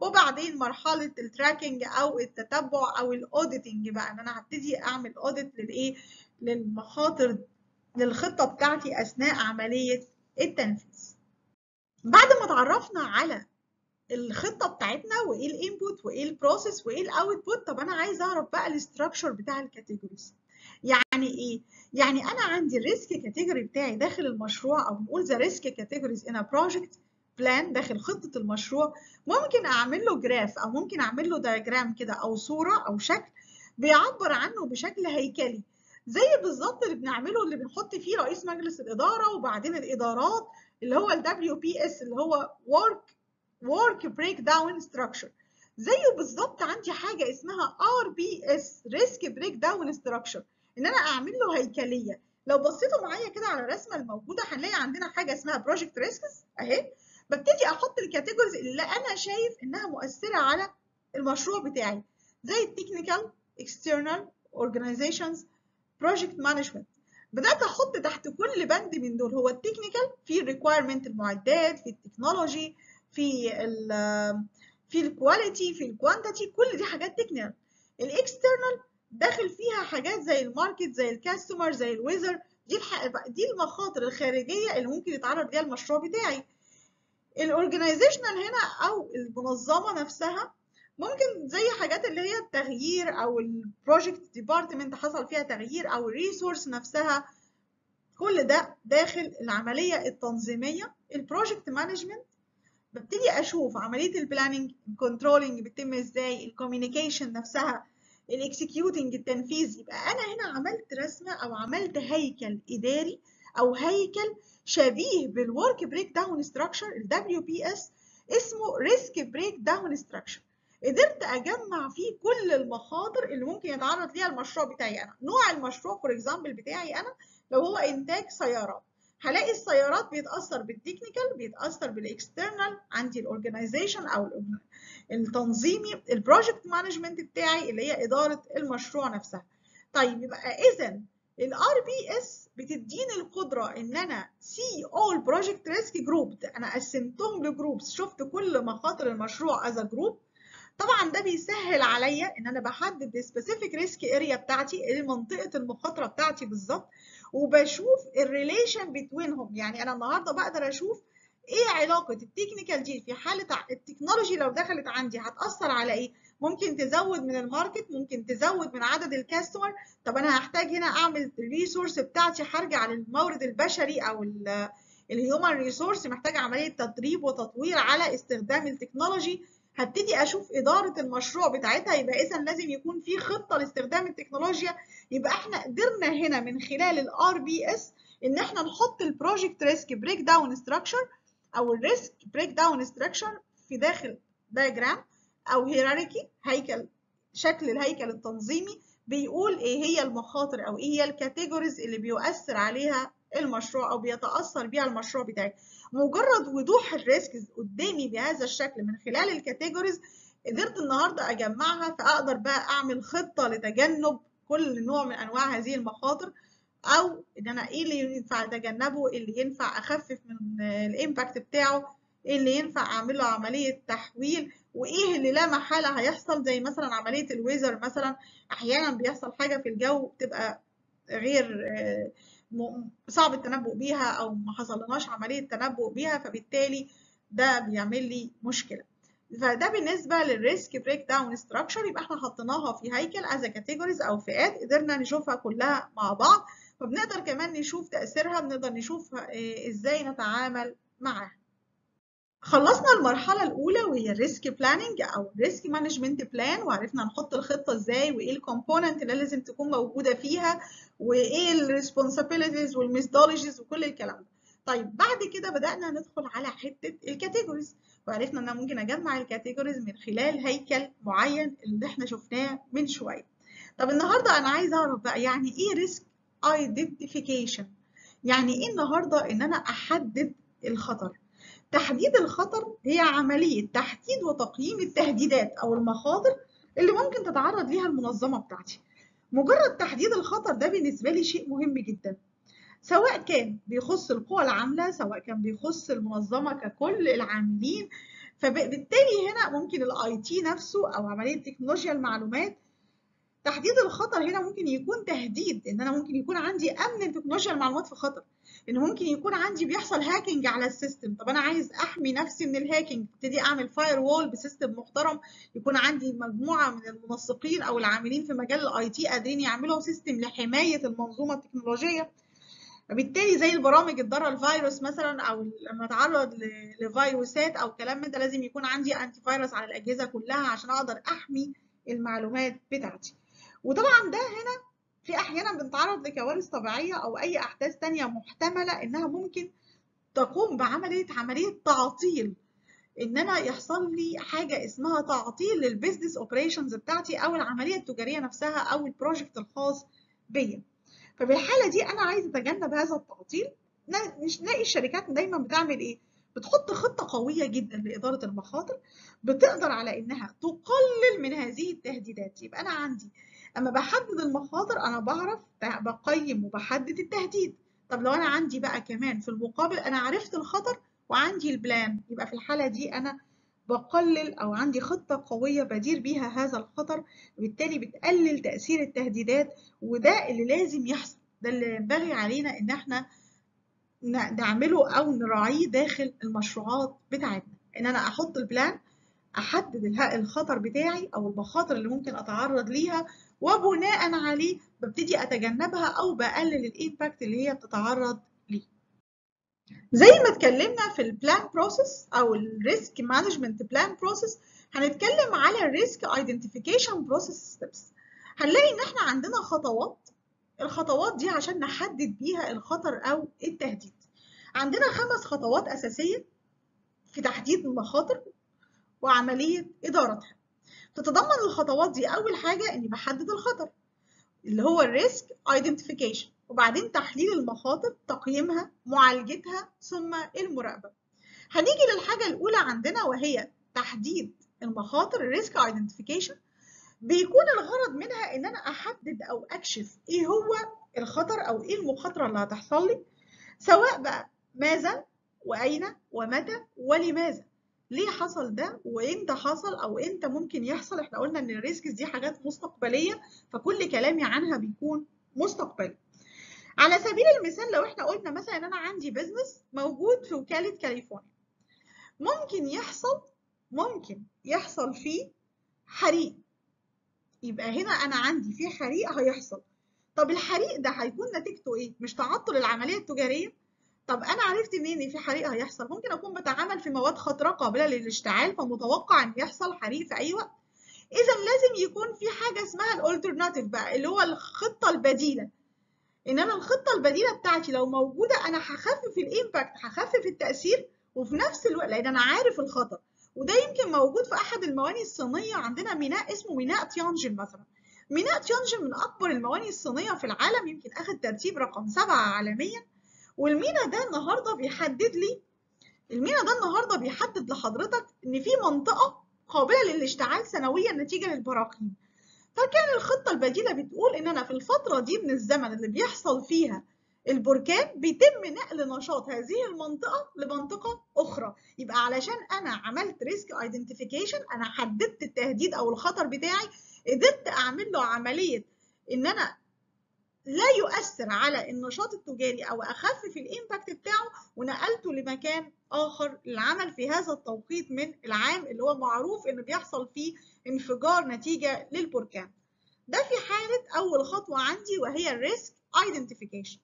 وبعدين مرحله التراكنج او التتبع او الاوديتنج بقى ان انا هبتدي اعمل اوديت للايه للمخاطر للخطه بتاعتي اثناء عمليه التنفيذ بعد ما اتعرفنا على الخطه بتاعتنا وايه الانبوت وايه البروسيس وايه الاوتبوت طب انا عايز اعرف بقى الاستراكشر بتاع الكاتيجوريز يعني ايه يعني انا عندي الريسك كاتيجوري بتاعي داخل المشروع او نقول ذا ريسك كاتيجوريز ان بروجكت بلان داخل خطه المشروع ممكن اعمل له جراف او ممكن اعمل له دياجرام كده او صوره او شكل بيعبر عنه بشكل هيكلي زي بالظبط اللي بنعمله اللي بنحط فيه رئيس مجلس الاداره وبعدين الادارات اللي هو ال WPS اللي هو work work breakdown structure زيه بالظبط عندي حاجه اسمها RBS risk breakdown structure ان انا اعمل له هيكليه لو بصيتوا معايا كده على الرسمه الموجوده هنلاقي عندنا حاجه اسمها بروجكت ريسكس اهي ببتدي احط الكاتيجوريز اللي انا شايف انها مؤثره على المشروع بتاعي زي التكنيكال اكسترنال اورجانيزيشنز بروجكت مانجمنت بدات احط تحت كل بند من دول هو التكنيكال في الريكويرمنت المعدات في التكنولوجي في ال في الكواليتي في الكوانتيتي كل دي حاجات تكنيكال الاكسترنال داخل فيها حاجات زي الماركت زي الكاستمر زي الويزر دي الح... دي المخاطر الخارجيه اللي ممكن يتعرض ليها المشروع بتاعي الاورجنايزيشنال هنا او المنظمه نفسها ممكن زي حاجات اللي هي التغيير او البروجكت ديبارتمنت حصل فيها تغيير او الريسورس نفسها كل ده داخل العمليه التنظيميه البروجكت مانجمنت ببتدي اشوف عمليه البلاننج الكنترولنج بتتم ازاي الكوميونيكيشن نفسها الاكسكيوتنج التنفيذ يبقى انا هنا عملت رسمه او عملت هيكل اداري او هيكل شبيه بالورك بريك داون ستراكشر ال WPS اسمه ريسك بريك داون ستراكشر قدرت اجمع فيه كل المخاطر اللي ممكن يتعرض ليها المشروع بتاعي انا نوع المشروع فور اكزامبل بتاعي انا لو هو انتاج سيارات هلاقي السيارات بيتاثر بالتكنيكال بيتاثر بالاكسترنال عندي الاورجنايزيشن او التنظيمي البروجكت مانجمنت بتاعي اللي هي اداره المشروع نفسها طيب يبقى اذا الار بي اس بتديني القدره ان انا سي اول بروجكت ريسك جروب انا قسمتهم لجروبس شفت كل مخاطر المشروع از جروب طبعا ده بيسهل عليا ان انا بحدد السبيسيفيك ريسك اريا بتاعتي منطقه المخاطره بتاعتي بالظبط وبشوف الريليشن بتوينهم يعني انا النهارده بقدر اشوف ايه علاقه التكنيكال دي في حاله التكنولوجي لو دخلت عندي هتاثر على ايه ممكن تزود من الماركت ممكن تزود من عدد الكاستمر طب انا هحتاج هنا اعمل الريسورس بتاعتي هرجع للمورد البشري او الهيومن ريسورس محتاج عمليه تدريب وتطوير على استخدام التكنولوجي هبتدي اشوف اداره المشروع بتاعتها يبقى اذا لازم يكون في خطه لاستخدام التكنولوجيا يبقى احنا قدرنا هنا من خلال الار بي اس ان احنا نحط البروجكت ريسك بريك داون ستراكشر او الريسك بريك داون ستراكشر في داخل دايجرام او هيراركي هيكل شكل الهيكل التنظيمي بيقول ايه هي المخاطر او ايه هي الكاتيجوريز اللي بيؤثر عليها المشروع او بيتاثر بيها المشروع بتاعي مجرد وضوح الريسكز قدامي بهذا الشكل من خلال الكاتيجوريز قدرت النهارده اجمعها فاقدر بقى اعمل خطه لتجنب كل نوع من انواع هذه المخاطر او ان انا ايه اللي ينفع اتجنبه إيه اللي ينفع اخفف من الامباكت بتاعه ايه اللي ينفع اعمل له عمليه تحويل وايه اللي لا محاله هيحصل زي مثلا عمليه الويزر مثلا احيانا بيحصل حاجه في الجو بتبقى غير صعب التنبؤ بيها او ما حصلناش عمليه تنبؤ بيها فبالتالي ده بيعمل لي مشكله فده بالنسبه للريسك بريك داون ستراكشر يبقى احنا حطيناها في هيكل از كاتيجوريز او فئات قدرنا نشوفها كلها مع بعض فبنقدر كمان نشوف تاثيرها بنقدر نشوف ازاي نتعامل معاها خلصنا المرحلة الأولى وهي الريسك بلاننج أو الريسك مانجمنت بلان وعرفنا نحط الخطة إزاي وإيه الكومبوننت اللي لازم تكون موجودة فيها وإيه الريسبونسابيلتيز والميثودولوجيز وكل الكلام ده. طيب بعد كده بدأنا ندخل على حتة الكاتيجوريز وعرفنا إن أنا ممكن أجمع الكاتيجوريز من خلال هيكل معين اللي إحنا شفناه من شوية. طب النهاردة أنا عايز أعرف بقى يعني إيه ريسك ايدنتيفيكيشن؟ يعني إيه النهاردة إن أنا أحدد الخطر؟ تحديد الخطر هي عملية تحديد وتقييم التهديدات أو المخاطر اللي ممكن تتعرض ليها المنظمة بتاعتي مجرد تحديد الخطر ده بالنسبة لي شيء مهم جدا سواء كان بيخص القوى العاملة سواء كان بيخص المنظمة ككل العاملين فبالتالي هنا ممكن الاي تي نفسه او عمليه تكنولوجيا المعلومات تحديد الخطر هنا ممكن يكون تهديد ان انا ممكن يكون عندي امن تكنولوجيا المعلومات في خطر ان ممكن يكون عندي بيحصل هاكينج على السيستم طب انا عايز احمي نفسي من الهاكينج ابتدي اعمل فاير وول بسيستم محترم يكون عندي مجموعه من المنسقين او العاملين في مجال الاي تي قادرين يعملوا سيستم لحمايه المنظومه التكنولوجيه فبالتالي زي البرامج الضاره الفيروس مثلا او لما اتعرض لفيروسات او كلام من ده لازم يكون عندي انتي فيروس على الاجهزه كلها عشان اقدر احمي المعلومات بتاعتي وطبعا ده هنا في احيانا بنتعرض لكوارث طبيعيه او اي احداث تانية محتمله انها ممكن تقوم بعمليه عمليه تعطيل ان انا يحصل لي حاجه اسمها تعطيل للبيزنس اوبريشنز بتاعتي او العمليه التجاريه نفسها او البروجكت الخاص بيا فبالحاله دي انا عايز اتجنب هذا التعطيل مش نلاقي الشركات دايما بتعمل ايه بتحط خطة قوية جدا لإدارة المخاطر بتقدر على إنها تقلل من هذه التهديدات يبقى أنا عندي أما بحدد المخاطر أنا بعرف بقيم وبحدد التهديد طب لو أنا عندي بقى كمان في المقابل أنا عرفت الخطر وعندي البلان يبقى في الحالة دي أنا بقلل أو عندي خطة قوية بدير بيها هذا الخطر وبالتالي بتقلل تأثير التهديدات وده اللي لازم يحصل ده اللي ينبغي علينا إن احنا نعمله أو نراعيه داخل المشروعات بتاعتنا إن أنا أحط البلان أحدد الخطر بتاعي أو المخاطر اللي ممكن أتعرض ليها وبناء عليه ببتدي أتجنبها أو بقلل الإيمباكت اللي هي بتتعرض ليه. زي ما اتكلمنا في البلان بروسيس أو الريسك مانجمنت بلان بروسيس هنتكلم على الريسك ايدنتيفيكيشن بروسيس ستيبس. هنلاقي إن إحنا عندنا خطوات الخطوات دي عشان نحدد بيها الخطر أو التهديد. عندنا خمس خطوات أساسية في تحديد المخاطر وعملية إدارتها. تتضمن الخطوات دي أول حاجة إني بحدد الخطر اللي هو الريسك ايدنتيفيكيشن وبعدين تحليل المخاطر تقييمها معالجتها ثم المراقبة. هنيجي للحاجة الأولى عندنا وهي تحديد المخاطر الريسك ايدنتيفيكيشن بيكون الغرض منها إن أنا أحدد أو أكشف إيه هو الخطر أو إيه المخاطرة اللي هتحصل لي سواء بقى ماذا وأين ومتى ولماذا. ليه حصل ده وامتى حصل او امتى ممكن يحصل احنا قلنا ان الريسكس دي حاجات مستقبليه فكل كلامي عنها بيكون مستقبلي على سبيل المثال لو احنا قلنا مثلا ان انا عندي بزنس موجود في وكاله كاليفورنيا ممكن يحصل ممكن يحصل فيه حريق يبقى هنا انا عندي في حريق هيحصل طب الحريق ده هيكون نتيجته ايه مش تعطل العمليه التجاريه طب انا عرفت منين ان في حريق هيحصل ممكن اكون بتعامل في مواد خطره قابله للاشتعال فمتوقع ان يحصل حريق في اي وقت اذا لازم يكون في حاجه اسمها الالترناتيف بقى اللي هو الخطه البديله ان انا الخطه البديله بتاعتي لو موجوده انا هخفف الامباكت هخفف التاثير وفي نفس الوقت لان انا عارف الخطر وده يمكن موجود في احد المواني الصينيه عندنا ميناء اسمه ميناء تيانجن مثلا ميناء تيانجن من اكبر المواني الصينيه في العالم يمكن اخذ ترتيب رقم سبعة عالميا والمينا ده النهارده بيحدد لي المينا ده النهارده بيحدد لحضرتك ان في منطقه قابله للاشتعال سنويا نتيجه للبراكين فكان الخطه البديله بتقول ان انا في الفتره دي من الزمن اللي بيحصل فيها البركان بيتم نقل نشاط هذه المنطقه لمنطقه اخرى يبقى علشان انا عملت ريسك ايدنتيفيكيشن انا حددت التهديد او الخطر بتاعي قدرت اعمل له عمليه ان انا لا يؤثر على النشاط التجاري او اخفف الامباكت بتاعه ونقلته لمكان اخر للعمل في هذا التوقيت من العام اللي هو معروف انه بيحصل فيه انفجار نتيجه للبركان ده في حاله اول خطوه عندي وهي الريسك ايدنتيفيكيشن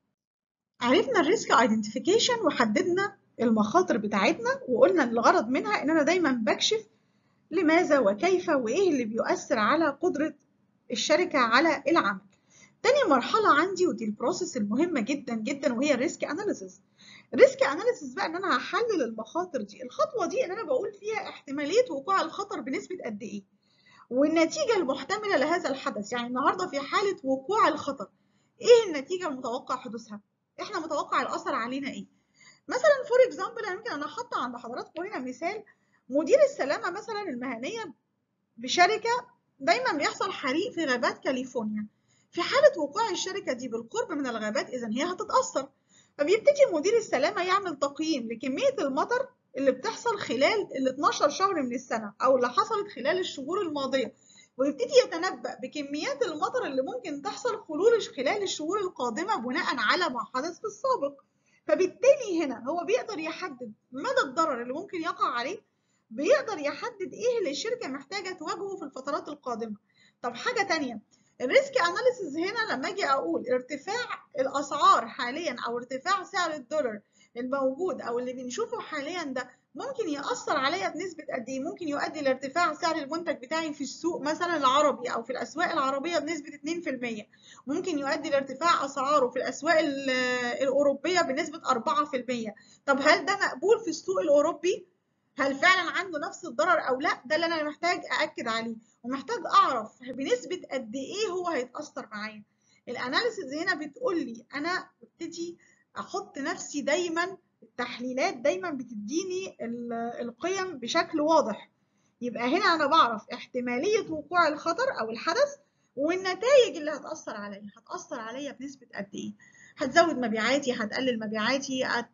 عرفنا الريسك ايدنتيفيكيشن وحددنا المخاطر بتاعتنا وقلنا ان الغرض منها ان انا دايما بكشف لماذا وكيف وايه اللي بيؤثر على قدره الشركه على العمل تاني مرحلة عندي ودي البروسيس المهمة جدا جدا وهي الريسك اناليسيس الريسك اناليسيس بقى ان انا هحلل المخاطر دي الخطوة دي ان انا بقول فيها احتمالية وقوع الخطر بنسبة قد ايه والنتيجة المحتملة لهذا الحدث يعني النهاردة في حالة وقوع الخطر ايه النتيجة المتوقع حدوثها احنا متوقع الاثر علينا ايه مثلا فور اكزامبل انا ممكن انا حاطه عند حضراتكم هنا مثال مدير السلامة مثلا المهنية بشركة دايما بيحصل حريق في غابات كاليفورنيا في حالة وقوع الشركة دي بالقرب من الغابات إذا هي هتتأثر فبيبتدي مدير السلامة يعمل تقييم لكمية المطر اللي بتحصل خلال ال 12 شهر من السنة أو اللي حصلت خلال الشهور الماضية ويبتدي يتنبأ بكميات المطر اللي ممكن تحصل خلال خلال الشهور القادمة بناء على ما حدث في السابق فبالتالي هنا هو بيقدر يحدد مدى الضرر اللي ممكن يقع عليه بيقدر يحدد ايه اللي الشركة محتاجة تواجهه في الفترات القادمة طب حاجة تانية الريسك اناليسيز هنا لما اجي اقول ارتفاع الاسعار حاليا او ارتفاع سعر الدولار الموجود او اللي بنشوفه حاليا ده ممكن يأثر عليا بنسبة قد ايه؟ ممكن يؤدي لارتفاع سعر المنتج بتاعي في السوق مثلا العربي او في الاسواق العربية بنسبة 2%، ممكن يؤدي لارتفاع اسعاره في الاسواق الاوروبية بنسبة 4%، طب هل ده مقبول في السوق الاوروبي؟ هل فعلا عنده نفس الضرر او لا؟ ده اللي انا محتاج ااكد عليه، ومحتاج اعرف بنسبة قد ايه هو هيتأثر معايا. الاناليسيز هنا بتقول لي انا ابتدي احط نفسي دايما التحليلات دايما بتديني القيم بشكل واضح يبقى هنا انا بعرف احتمالية وقوع الخطر او الحدث والنتائج اللي هتأثر عليا هتأثر عليا بنسبة قد ايه هتزود مبيعاتي هتقلل مبيعاتي هت...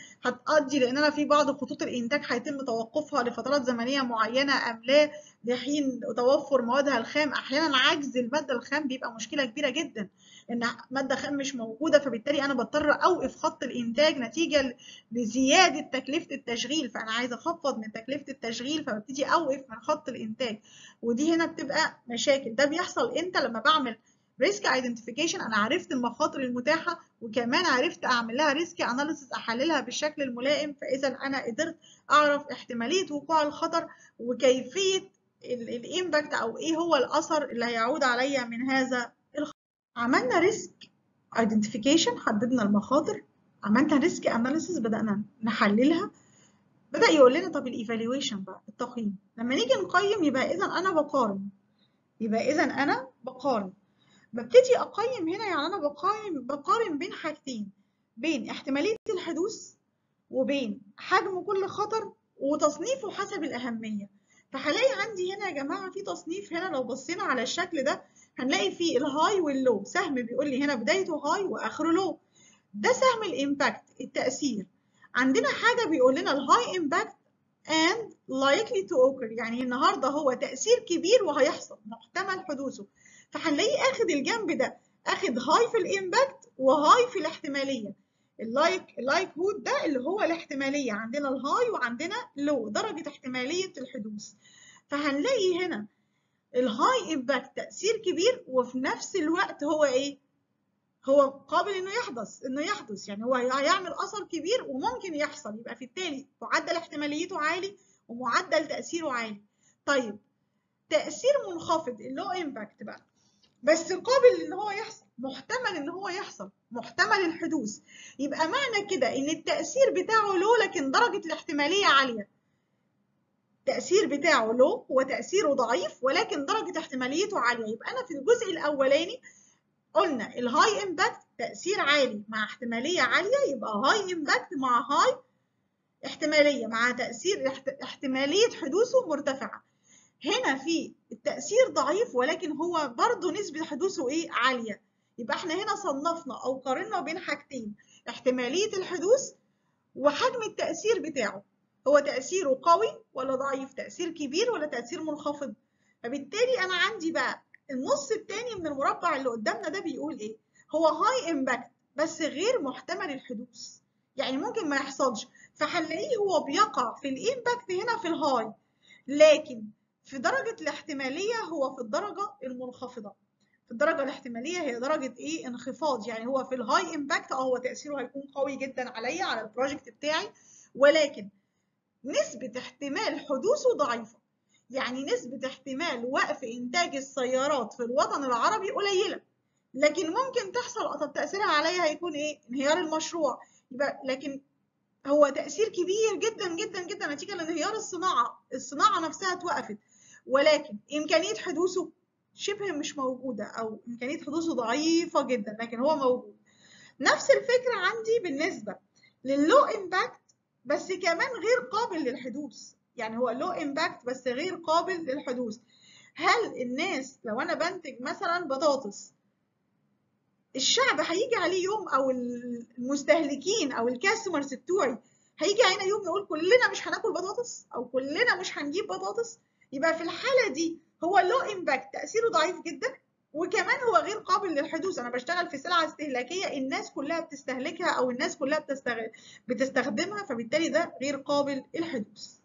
هتقضي لان انا في بعض خطوط الانتاج هيتم توقفها لفترات زمنيه معينه ام لا لحين توفر موادها الخام احيانا عجز الماده الخام بيبقى مشكله كبيره جدا ان ماده خام مش موجوده فبالتالي انا بضطر اوقف خط الانتاج نتيجه لزياده تكلفه التشغيل فانا عايزه اخفض من تكلفه التشغيل فببتدي اوقف من خط الانتاج ودي هنا بتبقى مشاكل ده بيحصل امتى لما بعمل ريسك ايدنتيفيكيشن انا عرفت المخاطر المتاحه وكمان عرفت اعمل لها ريسك اناليسيس احللها بالشكل الملائم فاذا انا قدرت اعرف احتماليه وقوع الخطر وكيفيه الامباكت او ايه هو الاثر اللي هيعود عليا من هذا الخطر عملنا ريسك ايدنتيفيكيشن حددنا المخاطر عملنا ريسك اناليسيس بدانا نحللها بدا يقول لنا طب الايفالويشن بقى التقييم لما نيجي نقيم يبقى اذا انا بقارن يبقى اذا انا بقارن ببتدي اقيم هنا يعني انا بقارن بقارن بين حاجتين بين احتماليه الحدوث وبين حجم كل خطر وتصنيفه حسب الاهميه فهلاقي عندي هنا يا جماعه في تصنيف هنا لو بصينا على الشكل ده هنلاقي فيه الهاي واللو سهم بيقول لي هنا بدايته هاي واخره لو ده سهم الامباكت التاثير عندنا حاجه بيقول لنا الهاي امباكت and likely to occur يعني النهارده هو تاثير كبير وهيحصل محتمل حدوثه فهنلاقيه اخد الجنب ده اخد هاي في الامباكت وهاي في الاحتماليه اللايك اللايك هود ده اللي هو الاحتماليه عندنا الهاي وعندنا لو درجه احتماليه الحدوث فهنلاقي هنا الهاي امباكت تاثير كبير وفي نفس الوقت هو ايه هو قابل انه يحدث انه يحدث يعني هو هيعمل اثر كبير وممكن يحصل يبقى في التالي معدل احتماليته عالي ومعدل تاثيره عالي طيب تاثير منخفض اللو امباكت بقى بس قابل ان هو يحصل محتمل ان هو يحصل محتمل الحدوث يبقى معنى كده ان التاثير بتاعه لو لكن درجه الاحتماليه عاليه التاثير بتاعه لو هو تاثيره ضعيف ولكن درجه احتماليته عاليه يبقى انا في الجزء الاولاني قلنا الهاي امباكت تاثير عالي مع احتماليه عاليه يبقى هاي امباكت مع هاي احتماليه مع تاثير احتماليه حدوثه مرتفعه هنا في التأثير ضعيف ولكن هو برضه نسبة حدوثه إيه عالية يبقى إحنا هنا صنفنا أو قارنا بين حاجتين احتمالية الحدوث وحجم التأثير بتاعه هو تأثيره قوي ولا ضعيف تأثير كبير ولا تأثير منخفض فبالتالي أنا عندي بقى النص التاني من المربع اللي قدامنا ده بيقول إيه هو هاي امباكت بس غير محتمل الحدوث يعني ممكن ما يحصلش فهنلاقيه هو بيقع في الامباكت هنا في الهاي لكن في درجة الاحتمالية هو في الدرجة المنخفضة في الدرجة الاحتمالية هي درجة ايه انخفاض يعني هو في الهاي امباكت اه هو تأثيره هيكون قوي جدا عليا على البروجكت بتاعي ولكن نسبة احتمال حدوثه ضعيفة يعني نسبة احتمال وقف إنتاج السيارات في الوطن العربي قليلة لكن ممكن تحصل طب تأثيرها عليا هيكون ايه انهيار المشروع يبقى لكن هو تأثير كبير جدا جدا جدا نتيجة لانهيار الصناعة الصناعة نفسها اتوقفت ولكن إمكانية حدوثه شبه مش موجودة أو إمكانية حدوثه ضعيفة جدا لكن هو موجود نفس الفكرة عندي بالنسبة لللو امباكت بس كمان غير قابل للحدوث يعني هو لو امباكت بس غير قابل للحدوث هل الناس لو أنا بنتج مثلا بطاطس الشعب هيجي عليه يوم أو المستهلكين أو الكاستمرز بتوعي هيجي علينا يوم يقول كلنا مش هناكل بطاطس او كلنا مش هنجيب بطاطس يبقى في الحاله دي هو لو امباكت تاثيره ضعيف جدا وكمان هو غير قابل للحدوث انا بشتغل في سلعه استهلاكيه الناس كلها بتستهلكها او الناس كلها بتستغل بتستخدمها فبالتالي ده غير قابل للحدوث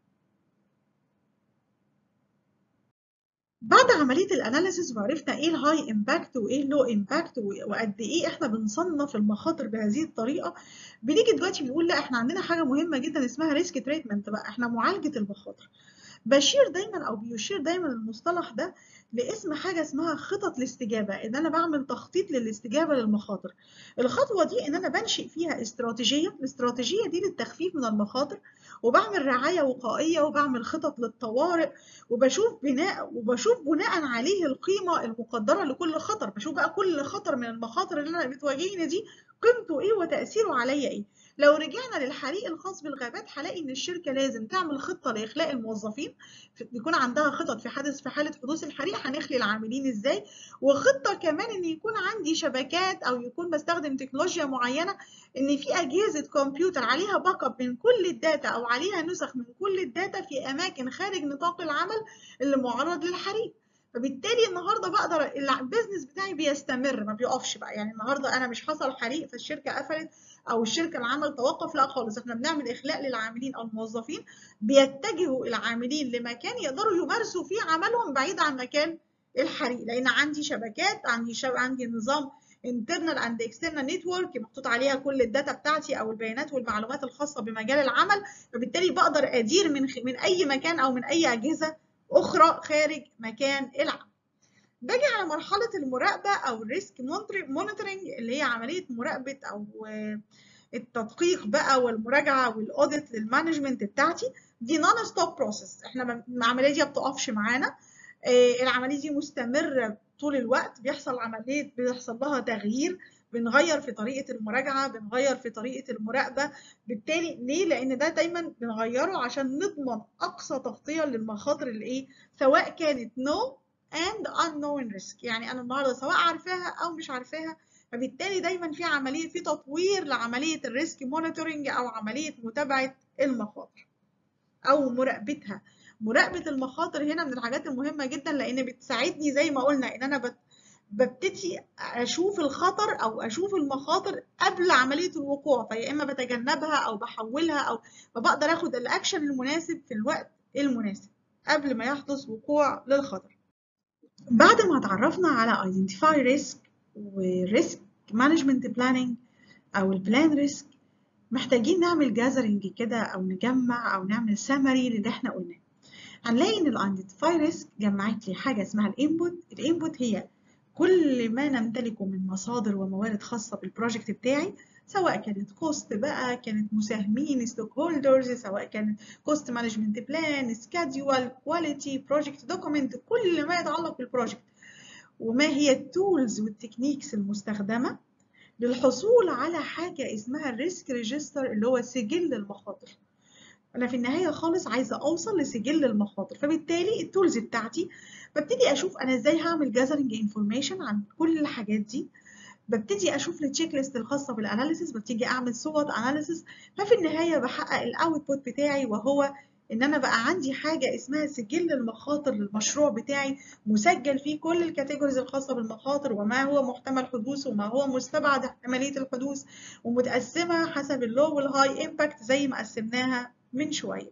بعد عمليه الاناليسيس وعرفنا ايه الهاي امباكت وايه اللو امباكت وقد ايه احنا بنصنف المخاطر بهذه الطريقه بنيجي دلوقتي بنقول لا احنا عندنا حاجه مهمه جدا اسمها ريسك تريتمنت بقى احنا معالجه المخاطر بشير دايما او بيشير دايما المصطلح ده لاسم حاجه اسمها خطط الاستجابه ان انا بعمل تخطيط للاستجابه للمخاطر الخطوه دي ان انا بنشئ فيها استراتيجيه الاستراتيجيه دي للتخفيف من المخاطر وبعمل رعايه وقائيه وبعمل خطط للطوارئ وبشوف بناء وبشوف بناء عليه القيمه المقدره لكل خطر بشوف بقى كل خطر من المخاطر اللي انا بتواجهني دي قيمته ايه وتاثيره عليا ايه لو رجعنا للحريق الخاص بالغابات هلاقي ان الشركه لازم تعمل خطه لاخلاء الموظفين يكون عندها خطط في حدث في حاله حدوث الحريق هنخلي العاملين ازاي وخطه كمان ان يكون عندي شبكات او يكون بستخدم تكنولوجيا معينه ان في اجهزه كمبيوتر عليها باك اب من كل الداتا او عليها نسخ من كل الداتا في اماكن خارج نطاق العمل اللي معرض للحريق فبالتالي النهارده بقدر البيزنس بتاعي بيستمر ما بيقفش بقى يعني النهارده انا مش حصل حريق فالشركه قفلت او الشركه العمل توقف لا خالص احنا بنعمل اخلاء للعاملين او الموظفين بيتجهوا العاملين لمكان يقدروا يمارسوا فيه عملهم بعيد عن مكان الحريق لان عندي شبكات عندي شب... عندي نظام internal and external network محطوط عليها كل الداتا بتاعتي او البيانات والمعلومات الخاصه بمجال العمل فبالتالي بقدر ادير من من اي مكان او من اي اجهزه اخرى خارج مكان العمل باجي على مرحلة المراقبة أو الريسك مونيتورنج اللي هي عملية مراقبة أو التدقيق بقى والمراجعة والأوديت للمانجمنت بتاعتي دي نون ستوب بروسيس احنا العملية دي ما بتقفش معانا العملية دي مستمرة طول الوقت بيحصل عملية بيحصل لها تغيير بنغير في طريقة المراجعة بنغير في طريقة المراقبة بالتالي ليه؟ لأن ده دايما بنغيره عشان نضمن أقصى تغطية للمخاطر اللي إيه سواء كانت no and unknown risk يعني أنا النهاردة سواء عارفاها أو مش عارفاها فبالتالي دايما في عملية في تطوير لعملية الريسك مونيتورنج أو عملية متابعة المخاطر أو مراقبتها مراقبة المخاطر هنا من الحاجات المهمة جدا لأن بتساعدني زي ما قلنا إن أنا بت ببتدي اشوف الخطر او اشوف المخاطر قبل عمليه الوقوع فيا اما بتجنبها او بحولها او فبقدر اخد الاكشن المناسب في الوقت المناسب قبل ما يحدث وقوع للخطر بعد ما اتعرفنا على identify risk و risk management planning او البلان risk محتاجين نعمل جاذرنج كده او نجمع او نعمل سمري للي احنا قلناه هنلاقي ان الايدنتيفاي ريسك جمعت لي حاجه اسمها الانبوت الانبوت هي كل ما نمتلكه من مصادر وموارد خاصة بالبروجكت بتاعي سواء كانت كوست بقى كانت مساهمين ستوك هولدرز سواء كانت كوست مانجمنت بلان سكادجوال كواليتي بروجكت دوكيمنت كل ما يتعلق بالبروجكت وما هي التولز والتكنيكس المستخدمة للحصول على حاجة اسمها الريسك ريجستر اللي هو سجل المخاطر انا في النهايه خالص عايزه اوصل لسجل المخاطر فبالتالي التولز بتاعتي ببتدي اشوف انا ازاي هعمل جاذرنج انفورميشن عن كل الحاجات دي ببتدي اشوف التشيك ليست الخاصه بالاناليسيس ببتدي اعمل صوت اناليسيس ففي النهايه بحقق الاوتبوت بتاعي وهو ان انا بقى عندي حاجه اسمها سجل المخاطر للمشروع بتاعي مسجل فيه كل الكاتيجوريز الخاصه بالمخاطر وما هو محتمل حدوثه وما هو مستبعد احتماليه الحدوث ومتقسمه حسب اللو والهاي امباكت زي ما قسمناها من شويه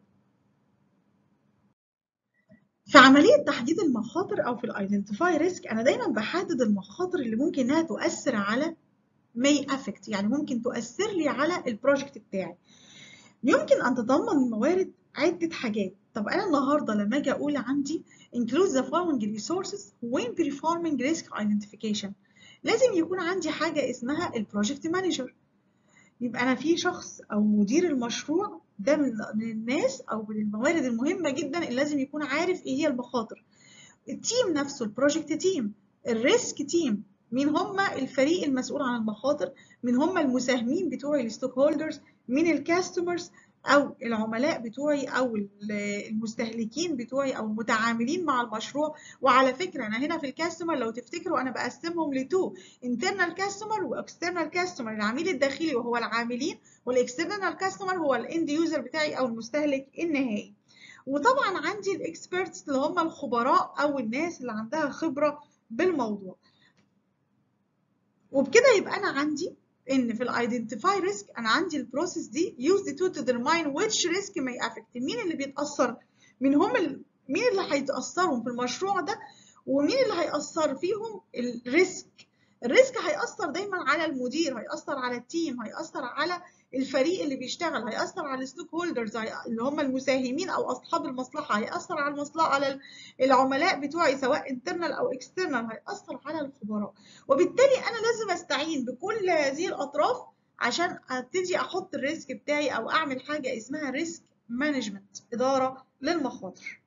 في عملية تحديد المخاطر أو في الايدنتيفاي ريسك أنا دايما بحدد المخاطر اللي ممكن إنها تؤثر على may affect يعني ممكن تؤثر لي على البروجكت بتاعي يمكن أن تتضمن الموارد عدة حاجات طب أنا النهاردة لما أجي أقول عندي include the following resources when performing risk identification لازم يكون عندي حاجة اسمها البروجكت مانجر يبقى أنا في شخص أو مدير المشروع ده من الناس او من الموارد المهمه جدا اللي لازم يكون عارف ايه هي المخاطر التيم نفسه البروجكت تيم الريسك تيم مين هم الفريق المسؤول عن المخاطر مين هم المساهمين بتوع الستوك هولدرز مين الكاستمرز او العملاء بتوعي او المستهلكين بتوعي او المتعاملين مع المشروع وعلى فكره انا هنا في الكاستمر لو تفتكروا انا بقسمهم لتو internal كاستمر واكسترنال كاستمر العميل الداخلي وهو العاملين والاكسترنال كاستمر هو الاند يوزر بتاعي او المستهلك النهائي وطبعا عندي الاكسبيرتس اللي هم الخبراء او الناس اللي عندها خبره بالموضوع وبكده يبقى انا عندي ان في الايدنتيفاي ريسك انا عندي البروسيس دي used to determine which risk may affect مين اللي بيتاثر مين هم ال... مين اللي هيتاثروا في المشروع ده ومين اللي هيأثر فيهم الريسك الريسك هيأثر دايما على المدير هيأثر على التيم هيأثر على الفريق اللي بيشتغل هيأثر على الستوك هولدرز اللي هم المساهمين او اصحاب المصلحه هيأثر على المصلحه على العملاء بتوعي سواء انترنال او اكسترنال هيأثر على الخبراء وبالتالي انا لازم استعين بكل هذه الاطراف عشان ابتدي احط الريسك بتاعي او اعمل حاجه اسمها ريسك مانجمنت اداره للمخاطر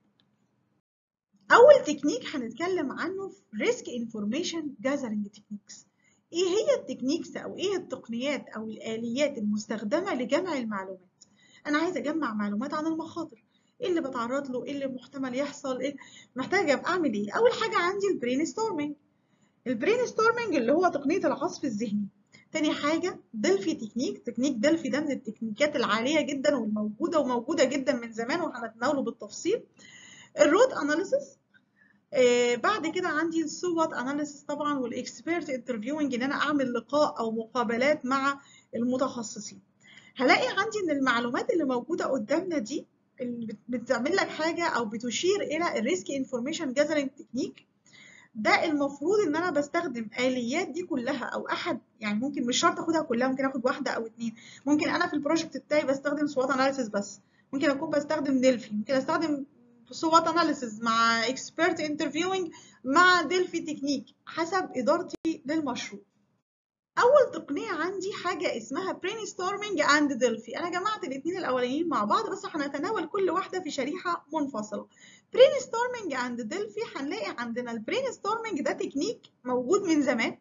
اول تكنيك هنتكلم عنه في ريسك انفورميشن جاذرنج تكنيكس ايه هي التكنيكس او ايه التقنيات او الاليات المستخدمه لجمع المعلومات انا عايزه اجمع معلومات عن المخاطر ايه اللي بتعرض له ايه اللي محتمل يحصل ايه محتاجه اعمل ايه اول حاجه عندي البرين ستورمنج البرين ستورمنج اللي هو تقنيه العصف الذهني تاني حاجة دلفي تكنيك تكنيك دلفي ده من التكنيكات العالية جدا والموجودة وموجودة جدا من زمان وهنتناوله بالتفصيل الرود اناليسيس آه بعد كده عندي السوات اناليسيس طبعا والاكسبيرت انترفيوينج ان انا اعمل لقاء او مقابلات مع المتخصصين هلاقي عندي ان المعلومات اللي موجوده قدامنا دي اللي بتعمل لك حاجه او بتشير الى الريسك انفورميشن جاذرنج تكنيك ده المفروض ان انا بستخدم اليات دي كلها او احد يعني ممكن مش شرط اخدها كلها ممكن اخد واحده او اتنين ممكن انا في البروجكت بتاعي بستخدم سوات اناليسيس بس ممكن اكون بستخدم ديلفي ممكن استخدم SWOT analysis مع expert interviewing مع ديلفي تكنيك حسب إدارتي للمشروع. أول تقنية عندي حاجة اسمها brainstorming and ديلفي، أنا جمعت الاتنين الأولانيين مع بعض بس هنتناول كل واحدة في شريحة منفصلة. brainstorming and ديلفي هنلاقي عندنا البرينستورمينج ده تكنيك موجود من زمان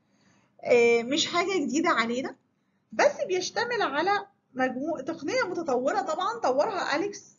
مش حاجة جديدة علينا بس بيشتمل على مجموع تقنية متطورة طبعا طورها أليكس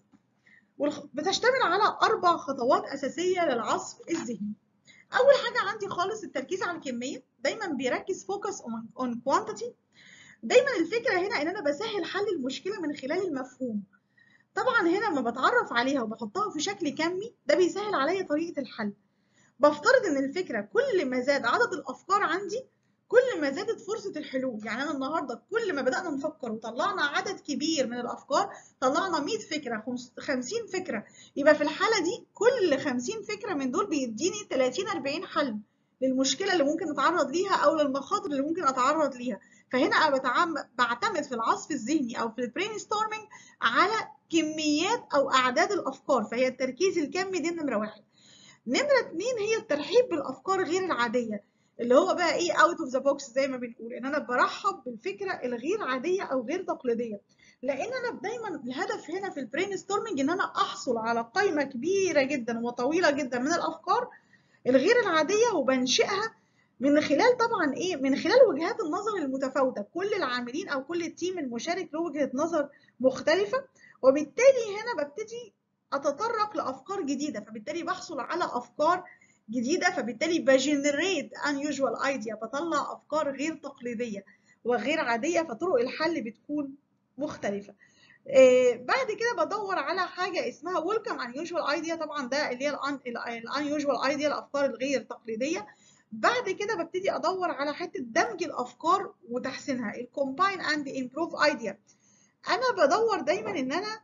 بتشتمل على أربع خطوات أساسية للعصف الذهني. أول حاجة عندي خالص التركيز على الكمية، دايما بيركز فوكس اون كوانتيتي. دايما الفكرة هنا إن أنا بسهل حل المشكلة من خلال المفهوم. طبعا هنا لما بتعرف عليها وبحطها في شكل كمي ده بيسهل عليا طريقة الحل. بفترض إن الفكرة كل ما زاد عدد الأفكار عندي كل ما زادت فرصة الحلول يعني أنا النهاردة كل ما بدأنا نفكر وطلعنا عدد كبير من الأفكار طلعنا 100 فكرة 50 فكرة يبقى في الحالة دي كل 50 فكرة من دول بيديني 30 40 حل للمشكلة اللي ممكن نتعرض ليها أو للمخاطر اللي ممكن أتعرض ليها فهنا أنا بتعم... بعتمد في العصف الذهني أو في البرين ستورمينج على كميات أو أعداد الأفكار فهي التركيز الكمي دي نمرة واحد نمرة اتنين هي الترحيب بالأفكار غير العادية اللي هو بقى ايه اوت اوف ذا بوكس زي ما بنقول ان انا برحب بالفكره الغير عاديه او غير تقليديه لان انا دايما الهدف هنا في البرين ستورمنج ان انا احصل على قائمه كبيره جدا وطويله جدا من الافكار الغير العاديه وبنشئها من خلال طبعا ايه من خلال وجهات النظر المتفاوته كل العاملين او كل التيم المشارك له وجهه نظر مختلفه وبالتالي هنا ببتدي اتطرق لافكار جديده فبالتالي بحصل على افكار جديده فبالتالي بجنريت unusual idea بطلع افكار غير تقليديه وغير عاديه فطرق الحل بتكون مختلفه آه بعد كده بدور على حاجه اسمها welcome unusual idea طبعا ده اللي هي unusual idea الافكار الغير تقليديه بعد كده ببتدي ادور على حته دمج الافكار وتحسينها الكومباين اند امبروف ايديا انا بدور دايما ان انا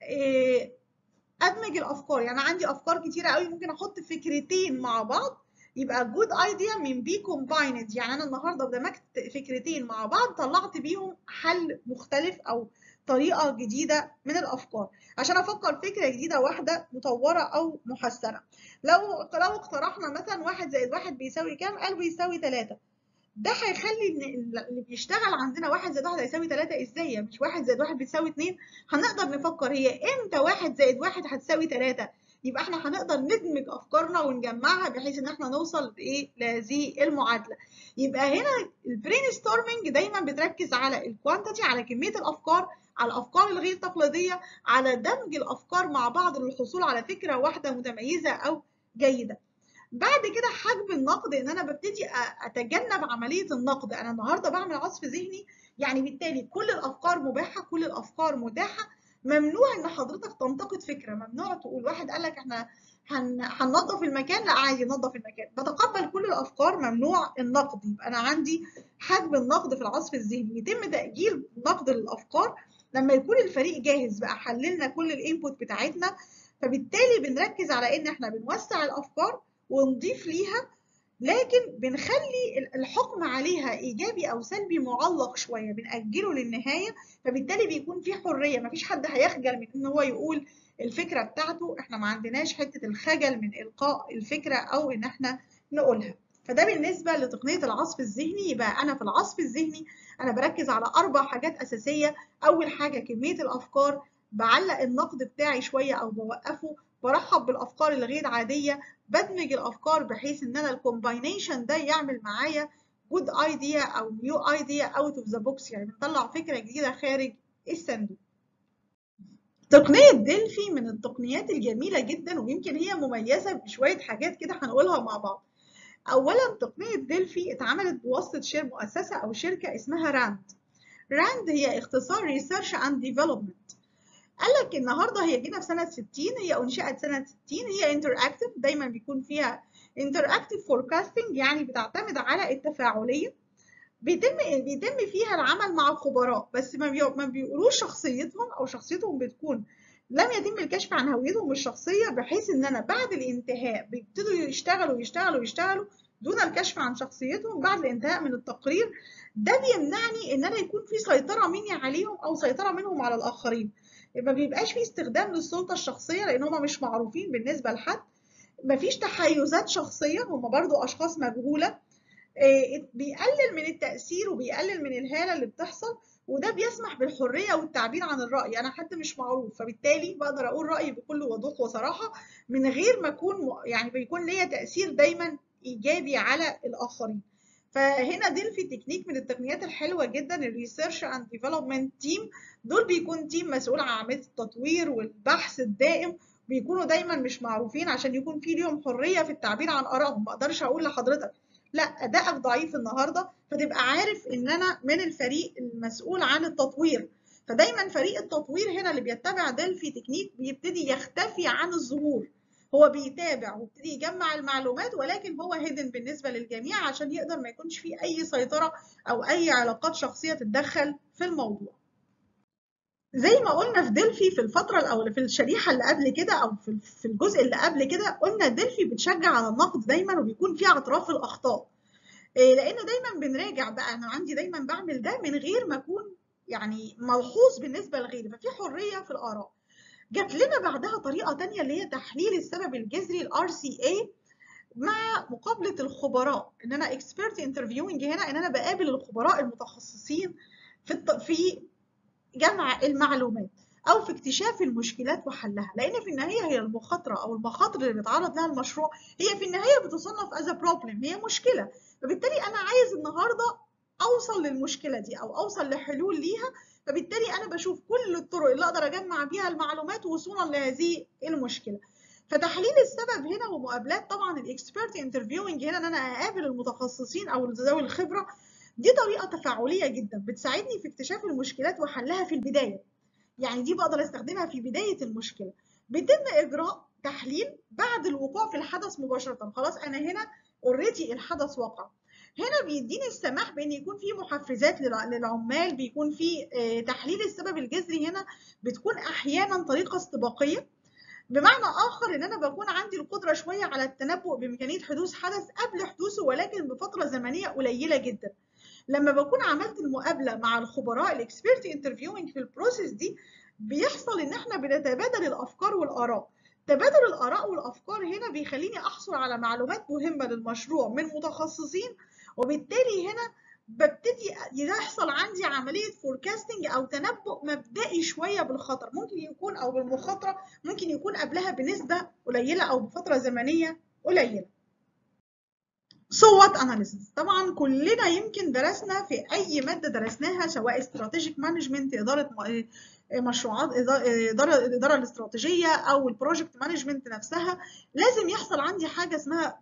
آه ادمج الافكار يعني عندي افكار كتيره قوي ممكن احط فكرتين مع بعض يبقى جود ايديا من بي كومبايند يعني انا النهارده دمجت فكرتين مع بعض طلعت بيهم حل مختلف او طريقه جديده من الافكار عشان افكر فكره جديده واحده مطوره او محسنه لو لو اقترحنا مثلا واحد زائد واحد بيساوي كام قال بيساوي ثلاثة ده هيخلي ان اللي بيشتغل عندنا واحد زائد واحد هيساوي ثلاثة ازاي مش واحد زائد واحد بتساوي اتنين هنقدر نفكر هي امتى واحد زائد واحد هتساوي ثلاثة يبقى احنا هنقدر ندمج افكارنا ونجمعها بحيث ان احنا نوصل لايه لهذه المعادله يبقى هنا البرين ستورمنج دايما بتركز على الكوانتيتي على كميه الافكار على الافكار الغير تقليديه على دمج الافكار مع بعض للحصول على فكره واحده متميزه او جيده بعد كده حجم النقد ان انا ببتدي اتجنب عمليه النقد انا النهارده بعمل عصف ذهني يعني بالتالي كل الافكار مباحه كل الافكار متاحه ممنوع ان حضرتك تنتقد فكره ممنوع تقول واحد قال لك احنا هننظف المكان لا عادي ننظف المكان بتقبل كل الافكار ممنوع النقد يبقى انا عندي حجم النقد في العصف الذهني يتم تاجيل نقد الافكار لما يكون الفريق جاهز بقى حللنا كل الانبوت بتاعتنا فبالتالي بنركز على ان احنا بنوسع الافكار ونضيف ليها لكن بنخلي الحكم عليها ايجابي او سلبي معلق شويه بنأجله للنهايه فبالتالي بيكون في حريه مفيش حد هيخجل من ان هو يقول الفكره بتاعته احنا ما عندناش حته الخجل من القاء الفكره او ان احنا نقولها فده بالنسبه لتقنيه العصف الذهني يبقى انا في العصف الذهني انا بركز على اربع حاجات اساسيه اول حاجه كميه الافكار بعلق النقد بتاعي شويه او بوقفه برحب بالافكار الغير عاديه بدمج الافكار بحيث ان انا الكومباينيشن ده يعمل معايا جود ايديا او نيو ايديا اوت اوف ذا بوكس يعني بنطلع فكره جديده خارج الصندوق تقنية ديلفي من التقنيات الجميلة جدا ويمكن هي مميزة بشوية حاجات كده هنقولها مع بعض. أولا تقنية ديلفي اتعملت بواسطة شير مؤسسة أو شركة اسمها راند. راند هي اختصار ريسيرش اند ديفلوبمنت. قال لك النهارده هي جينا في سنة 60 هي أنشئت سنة 60 هي انتراكتيف دايما بيكون فيها انتراكتيف فوركاستنج يعني بتعتمد على التفاعلية. بيتم بيتم فيها العمل مع الخبراء بس ما, بي... ما بيقولوش شخصيتهم او شخصيتهم بتكون لم يتم الكشف عن هويتهم الشخصيه بحيث ان انا بعد الانتهاء بيبتدوا يشتغلوا يشتغلوا يشتغلوا دون الكشف عن شخصيتهم بعد الانتهاء من التقرير ده بيمنعني ان انا يكون في سيطره مني عليهم او سيطره منهم على الاخرين ما بيبقاش في استخدام للسلطه الشخصيه لان هم مش معروفين بالنسبه لحد مفيش تحيزات شخصيه هم برضو اشخاص مجهوله بيقلل من التأثير وبيقلل من الهالة اللي بتحصل وده بيسمح بالحرية والتعبير عن الرأي أنا حد مش معروف فبالتالي بقدر أقول رأيي بكل وضوح وصراحة من غير ما أكون يعني بيكون ليا تأثير دايما إيجابي على الآخرين فهنا ديلفي تكنيك من التقنيات الحلوة جدا الريسيرش اند ديفلوبمنت تيم دول بيكون تيم مسؤول عن عملية التطوير والبحث الدائم بيكونوا دايما مش معروفين عشان يكون في ليهم حرية في التعبير عن آرائهم ما أقدرش أقول لحضرتك لا ادائك ضعيف النهارده فتبقى عارف ان انا من الفريق المسؤول عن التطوير فدايما فريق التطوير هنا اللي بيتبع ديلفي تكنيك بيبتدي يختفي عن الظهور هو بيتابع ويبتدي يجمع المعلومات ولكن هو هيدن بالنسبه للجميع عشان يقدر ما يكونش فيه اي سيطره او اي علاقات شخصيه تتدخل في الموضوع زي ما قلنا في ديلفي في الفترة الأول في الشريحة اللي قبل كده أو في الجزء اللي قبل كده قلنا ديلفي بتشجع على النقد دايما وبيكون فيها اعتراف الأخطاء لأن دايما بنراجع بقى أنا عندي دايما بعمل ده من غير ما أكون يعني ملحوظ بالنسبة لغيري ففي حرية في الآراء جات لنا بعدها طريقة تانية اللي هي تحليل السبب الجذري ال RCA مع مقابلة الخبراء إن أنا expert interviewing هنا إن أنا بقابل الخبراء المتخصصين في في جمع المعلومات او في اكتشاف المشكلات وحلها لان في النهايه هي المخاطره او المخاطر اللي بيتعرض لها المشروع هي في النهايه بتصنف از بروبلم هي مشكله فبالتالي انا عايز النهارده اوصل للمشكله دي او اوصل لحلول ليها فبالتالي انا بشوف كل الطرق اللي اقدر اجمع بيها المعلومات وصولا لهذه المشكله فتحليل السبب هنا ومقابلات طبعا الاكسبيرت انترفيوينج هنا ان انا اقابل المتخصصين او ذوي الخبره دي طريقة تفاعلية جدا بتساعدني في اكتشاف المشكلات وحلها في البداية يعني دي بقدر استخدمها في بداية المشكلة بيتم إجراء تحليل بعد الوقوع في الحدث مباشرة خلاص أنا هنا اوريدي الحدث وقع هنا بيديني السماح بان يكون في محفزات للعمال بيكون في تحليل السبب الجذري هنا بتكون احيانا طريقه استباقيه بمعنى اخر ان انا بكون عندي القدره شويه على التنبؤ بامكانيه حدوث حدث قبل حدوثه ولكن بفتره زمنيه قليله جدا لما بكون عملت المقابله مع الخبراء الاكسبيرت انترفيوينج في البروسيس دي بيحصل ان احنا بنتبادل الافكار والاراء تبادل الاراء والافكار هنا بيخليني احصل على معلومات مهمه للمشروع من متخصصين وبالتالي هنا ببتدي يحصل عندي عمليه فوركاستنج او تنبؤ مبدئي شويه بالخطر ممكن يكون او بالمخاطره ممكن يكون قبلها بنسبه قليله او بفتره زمنيه قليله صوت اناليسيس طبعا كلنا يمكن درسنا في اي ماده درسناها سواء استراتيجيك مانجمنت اداره مشروعات اداره الاداره الاستراتيجيه او البروجكت مانجمنت نفسها لازم يحصل عندي حاجه اسمها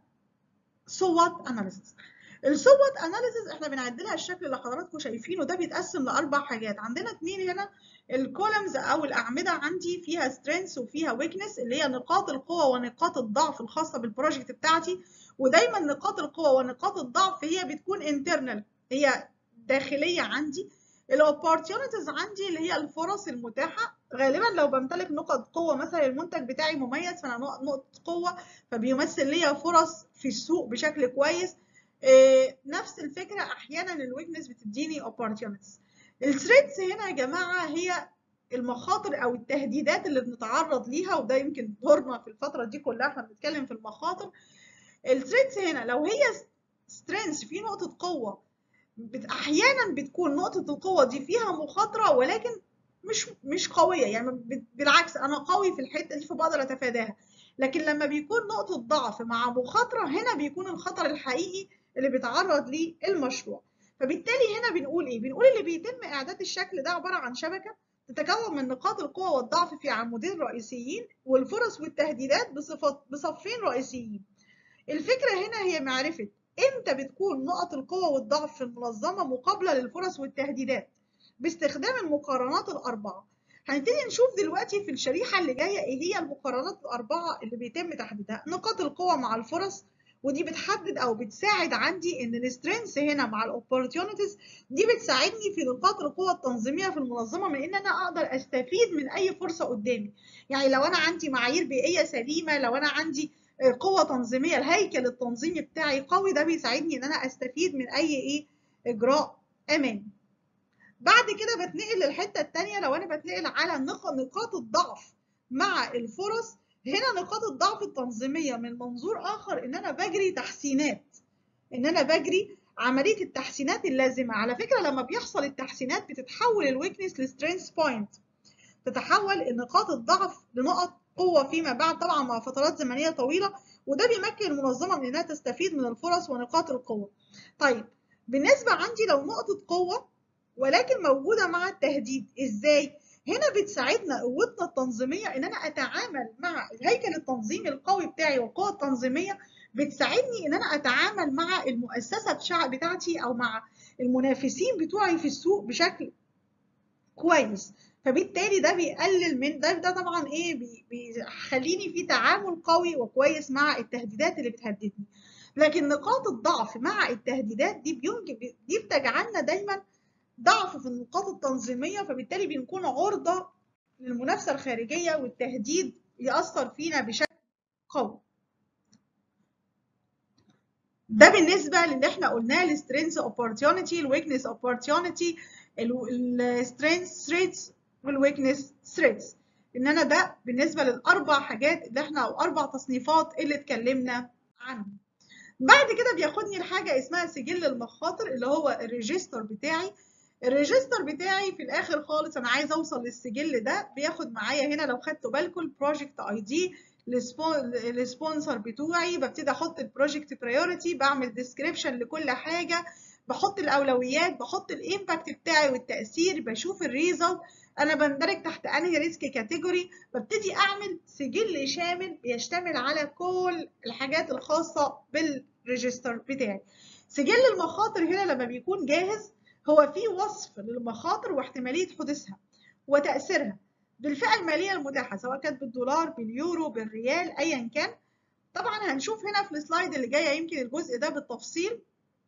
صوت اناليسيس الصوت اناليسيس احنا بنعدلها الشكل اللي حضراتكم شايفينه ده بيتقسم لاربع حاجات عندنا اتنين هنا الكولمز او الاعمده عندي فيها سترينث وفيها ويكنس اللي هي نقاط القوه ونقاط الضعف الخاصه بالبروجكت بتاعتي ودايما نقاط القوه ونقاط الضعف هي بتكون انترنال هي داخليه عندي الاوبورتيونيتيز عندي اللي هي الفرص المتاحه غالبا لو بمتلك نقط قوه مثلا المنتج بتاعي مميز فانا نقطه قوه فبيمثل ليا فرص في السوق بشكل كويس إيه نفس الفكره احيانا الويكنس بتديني opportunities الثريتس هنا يا جماعه هي المخاطر او التهديدات اللي بنتعرض ليها وده يمكن دورنا في الفتره دي كلها احنا بنتكلم في المخاطر الثريتس هنا لو هي سترينث في نقطه قوه بت احيانا بتكون نقطه القوه دي فيها مخاطره ولكن مش مش قويه يعني بالعكس انا قوي في الحته دي فبقدر اتفاداها لكن لما بيكون نقطه ضعف مع مخاطره هنا بيكون الخطر الحقيقي اللي بيتعرض ليه المشروع فبالتالي هنا بنقول ايه بنقول اللي بيتم اعداد الشكل ده عباره عن شبكه تتكون من نقاط القوه والضعف في عمودين رئيسيين والفرص والتهديدات بصفات بصفين رئيسيين الفكره هنا هي معرفه امتى بتكون نقط القوه والضعف في المنظمه مقابله للفرص والتهديدات باستخدام المقارنات الاربعه هنبتدي نشوف دلوقتي في الشريحه اللي جايه ايه هي المقارنات الاربعه اللي بيتم تحديدها نقاط القوه مع الفرص ودي بتحدد او بتساعد عندي ان السترينث هنا مع الاوبورتيونيتيز دي بتساعدني في نقاط القوه التنظيميه في المنظمه من ان انا اقدر استفيد من اي فرصه قدامي يعني لو انا عندي معايير بيئيه سليمه لو انا عندي قوه تنظيميه الهيكل التنظيمي بتاعي قوي ده بيساعدني ان انا استفيد من اي ايه اجراء امامي بعد كده بتنقل للحته الثانيه لو انا بتنقل على نقاط الضعف مع الفرص هنا نقاط الضعف التنظيميه من منظور اخر ان انا بجري تحسينات ان انا بجري عمليه التحسينات اللازمه على فكره لما بيحصل التحسينات بتتحول الويكنس لسترينث بوينت تتحول نقاط الضعف لنقط قوه فيما بعد طبعا مع فترات زمنيه طويله وده بيمكن المنظمه من انها تستفيد من الفرص ونقاط القوه طيب بالنسبه عندي لو نقطه قوه ولكن موجوده مع التهديد ازاي هنا بتساعدنا قوتنا التنظيميه ان انا اتعامل مع الهيكل التنظيمي القوي بتاعي والقوه التنظيميه بتساعدني ان انا اتعامل مع المؤسسه بتاعتي او مع المنافسين بتوعي في السوق بشكل كويس فبالتالي ده بيقلل من ده ده طبعا ايه بيخليني في تعامل قوي وكويس مع التهديدات اللي بتهددني لكن نقاط الضعف مع التهديدات دي دي بتجعلنا دايما ضعف في النقاط التنظيميه فبالتالي بنكون عرضه للمنافسه الخارجيه والتهديد ياثر فينا بشكل قوي ده بالنسبه للي احنا قلناه السترينث اوبورتيونيتي الويكنس اوبورتيونيتي السترينث ثريتس والويكنس ثريتس ان انا ده بالنسبه للاربع حاجات اللي احنا او اربع تصنيفات اللي اتكلمنا عنهم بعد كده بياخدني لحاجه اسمها سجل المخاطر اللي هو الريجستر بتاعي الريجستر بتاعي في الاخر خالص انا عايز اوصل للسجل ده بياخد معايا هنا لو خدتوا بالكم البروجكت اي دي السبونسر بتوعي ببتدي احط البروجكت برايورتي بعمل ديسكريبشن لكل حاجه بحط الاولويات بحط الامباكت بتاعي والتاثير بشوف الريزلت انا بندرج تحت انهي ريسك كاتيجوري ببتدي اعمل سجل شامل بيشتمل على كل الحاجات الخاصه بالريجستر بتاعي سجل المخاطر هنا لما بيكون جاهز هو في وصف للمخاطر واحتماليه حدوثها وتاثيرها بالفئه الماليه المتاحه سواء كانت بالدولار باليورو بالريال ايا كان طبعا هنشوف هنا في السلايد اللي جايه يمكن الجزء ده بالتفصيل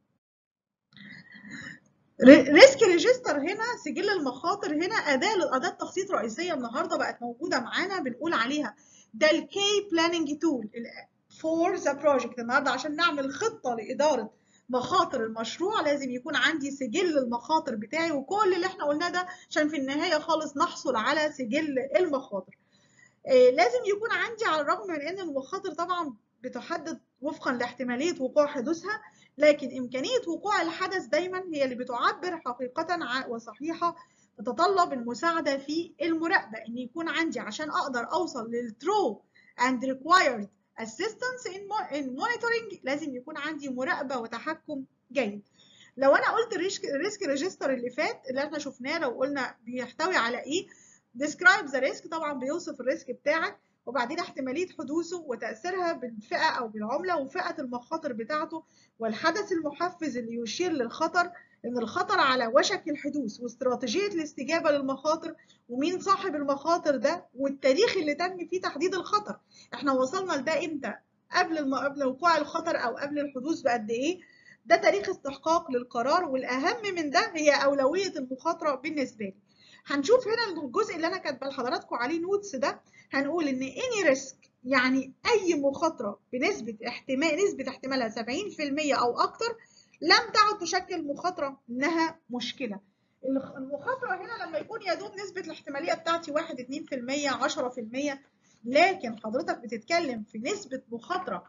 ريسك ريجستر هنا سجل المخاطر هنا اداه اداه تخطيط رئيسيه النهارده بقت موجوده معانا بنقول عليها ده الكي بلاننج تول فور ذا بروجكت النهارده عشان نعمل خطه لاداره مخاطر المشروع لازم يكون عندي سجل المخاطر بتاعي وكل اللي احنا قلناه ده عشان في النهايه خالص نحصل على سجل المخاطر آه لازم يكون عندي على الرغم من ان المخاطر طبعا بتحدد وفقا لاحتماليه وقوع حدوثها لكن إمكانية وقوع الحدث دايما هي اللي بتعبر حقيقة وصحيحة تتطلب المساعدة في المراقبة إن يكون عندي عشان أقدر أوصل للترو and required assistance in, in monitoring لازم يكون عندي مراقبة وتحكم جيد لو أنا قلت الريسك ريجستر اللي فات اللي احنا شفناه لو قلنا بيحتوي على إيه describe the risk طبعا بيوصف الريسك بتاعك وبعدين احتمالية حدوثه وتأثيرها بالفئة أو بالعملة وفئة المخاطر بتاعته والحدث المحفز اللي يشير للخطر إن الخطر على وشك الحدوث واستراتيجية الاستجابة للمخاطر ومين صاحب المخاطر ده والتاريخ اللي تم فيه تحديد الخطر احنا وصلنا لده امتى قبل الم... قبل وقوع الخطر أو قبل الحدوث بقد إيه ده تاريخ استحقاق للقرار والأهم من ده هي أولوية المخاطرة بالنسبة لي هنشوف هنا الجزء اللي انا كاتبه لحضراتكم عليه نوتس ده هنقول ان اني ريسك يعني اي مخاطره بنسبه احتمال نسبه احتمالها 70% او اكتر لم تعد تشكل مخاطره انها مشكله المخاطره هنا لما يكون يا دوب نسبه الاحتماليه بتاعتي 1 2% 10% لكن حضرتك بتتكلم في نسبه مخاطره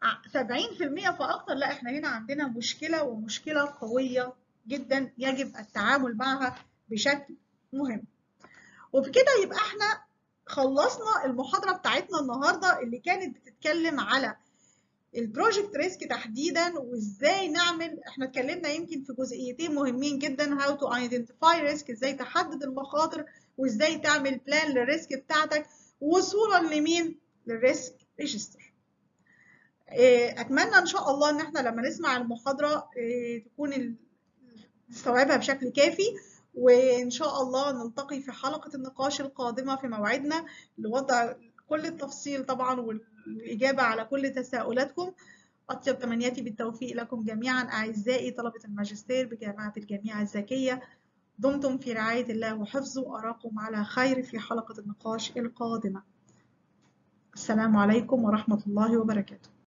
70% فاكتر لا احنا هنا عندنا مشكله ومشكله قويه جدا يجب التعامل معها بشكل مهم وبكده يبقى احنا خلصنا المحاضرة بتاعتنا النهاردة اللي كانت بتتكلم على البروجكت ريسك تحديدا وازاي نعمل احنا اتكلمنا يمكن في جزئيتين مهمين جدا how to identify risk ازاي تحدد المخاطر وازاي تعمل بلان للريسك بتاعتك وصولا لمين للريسك ريجستر اتمنى ان شاء الله ان احنا لما نسمع المحاضرة تكون نستوعبها بشكل كافي وإن شاء الله نلتقي في حلقة النقاش القادمة في موعدنا لوضع كل التفصيل طبعا والإجابة على كل تساؤلاتكم أطيب تمنياتي بالتوفيق لكم جميعا أعزائي طلبة الماجستير بجامعة الجامعة الذكية دمتم في رعاية الله وحفظه أراكم على خير في حلقة النقاش القادمة السلام عليكم ورحمة الله وبركاته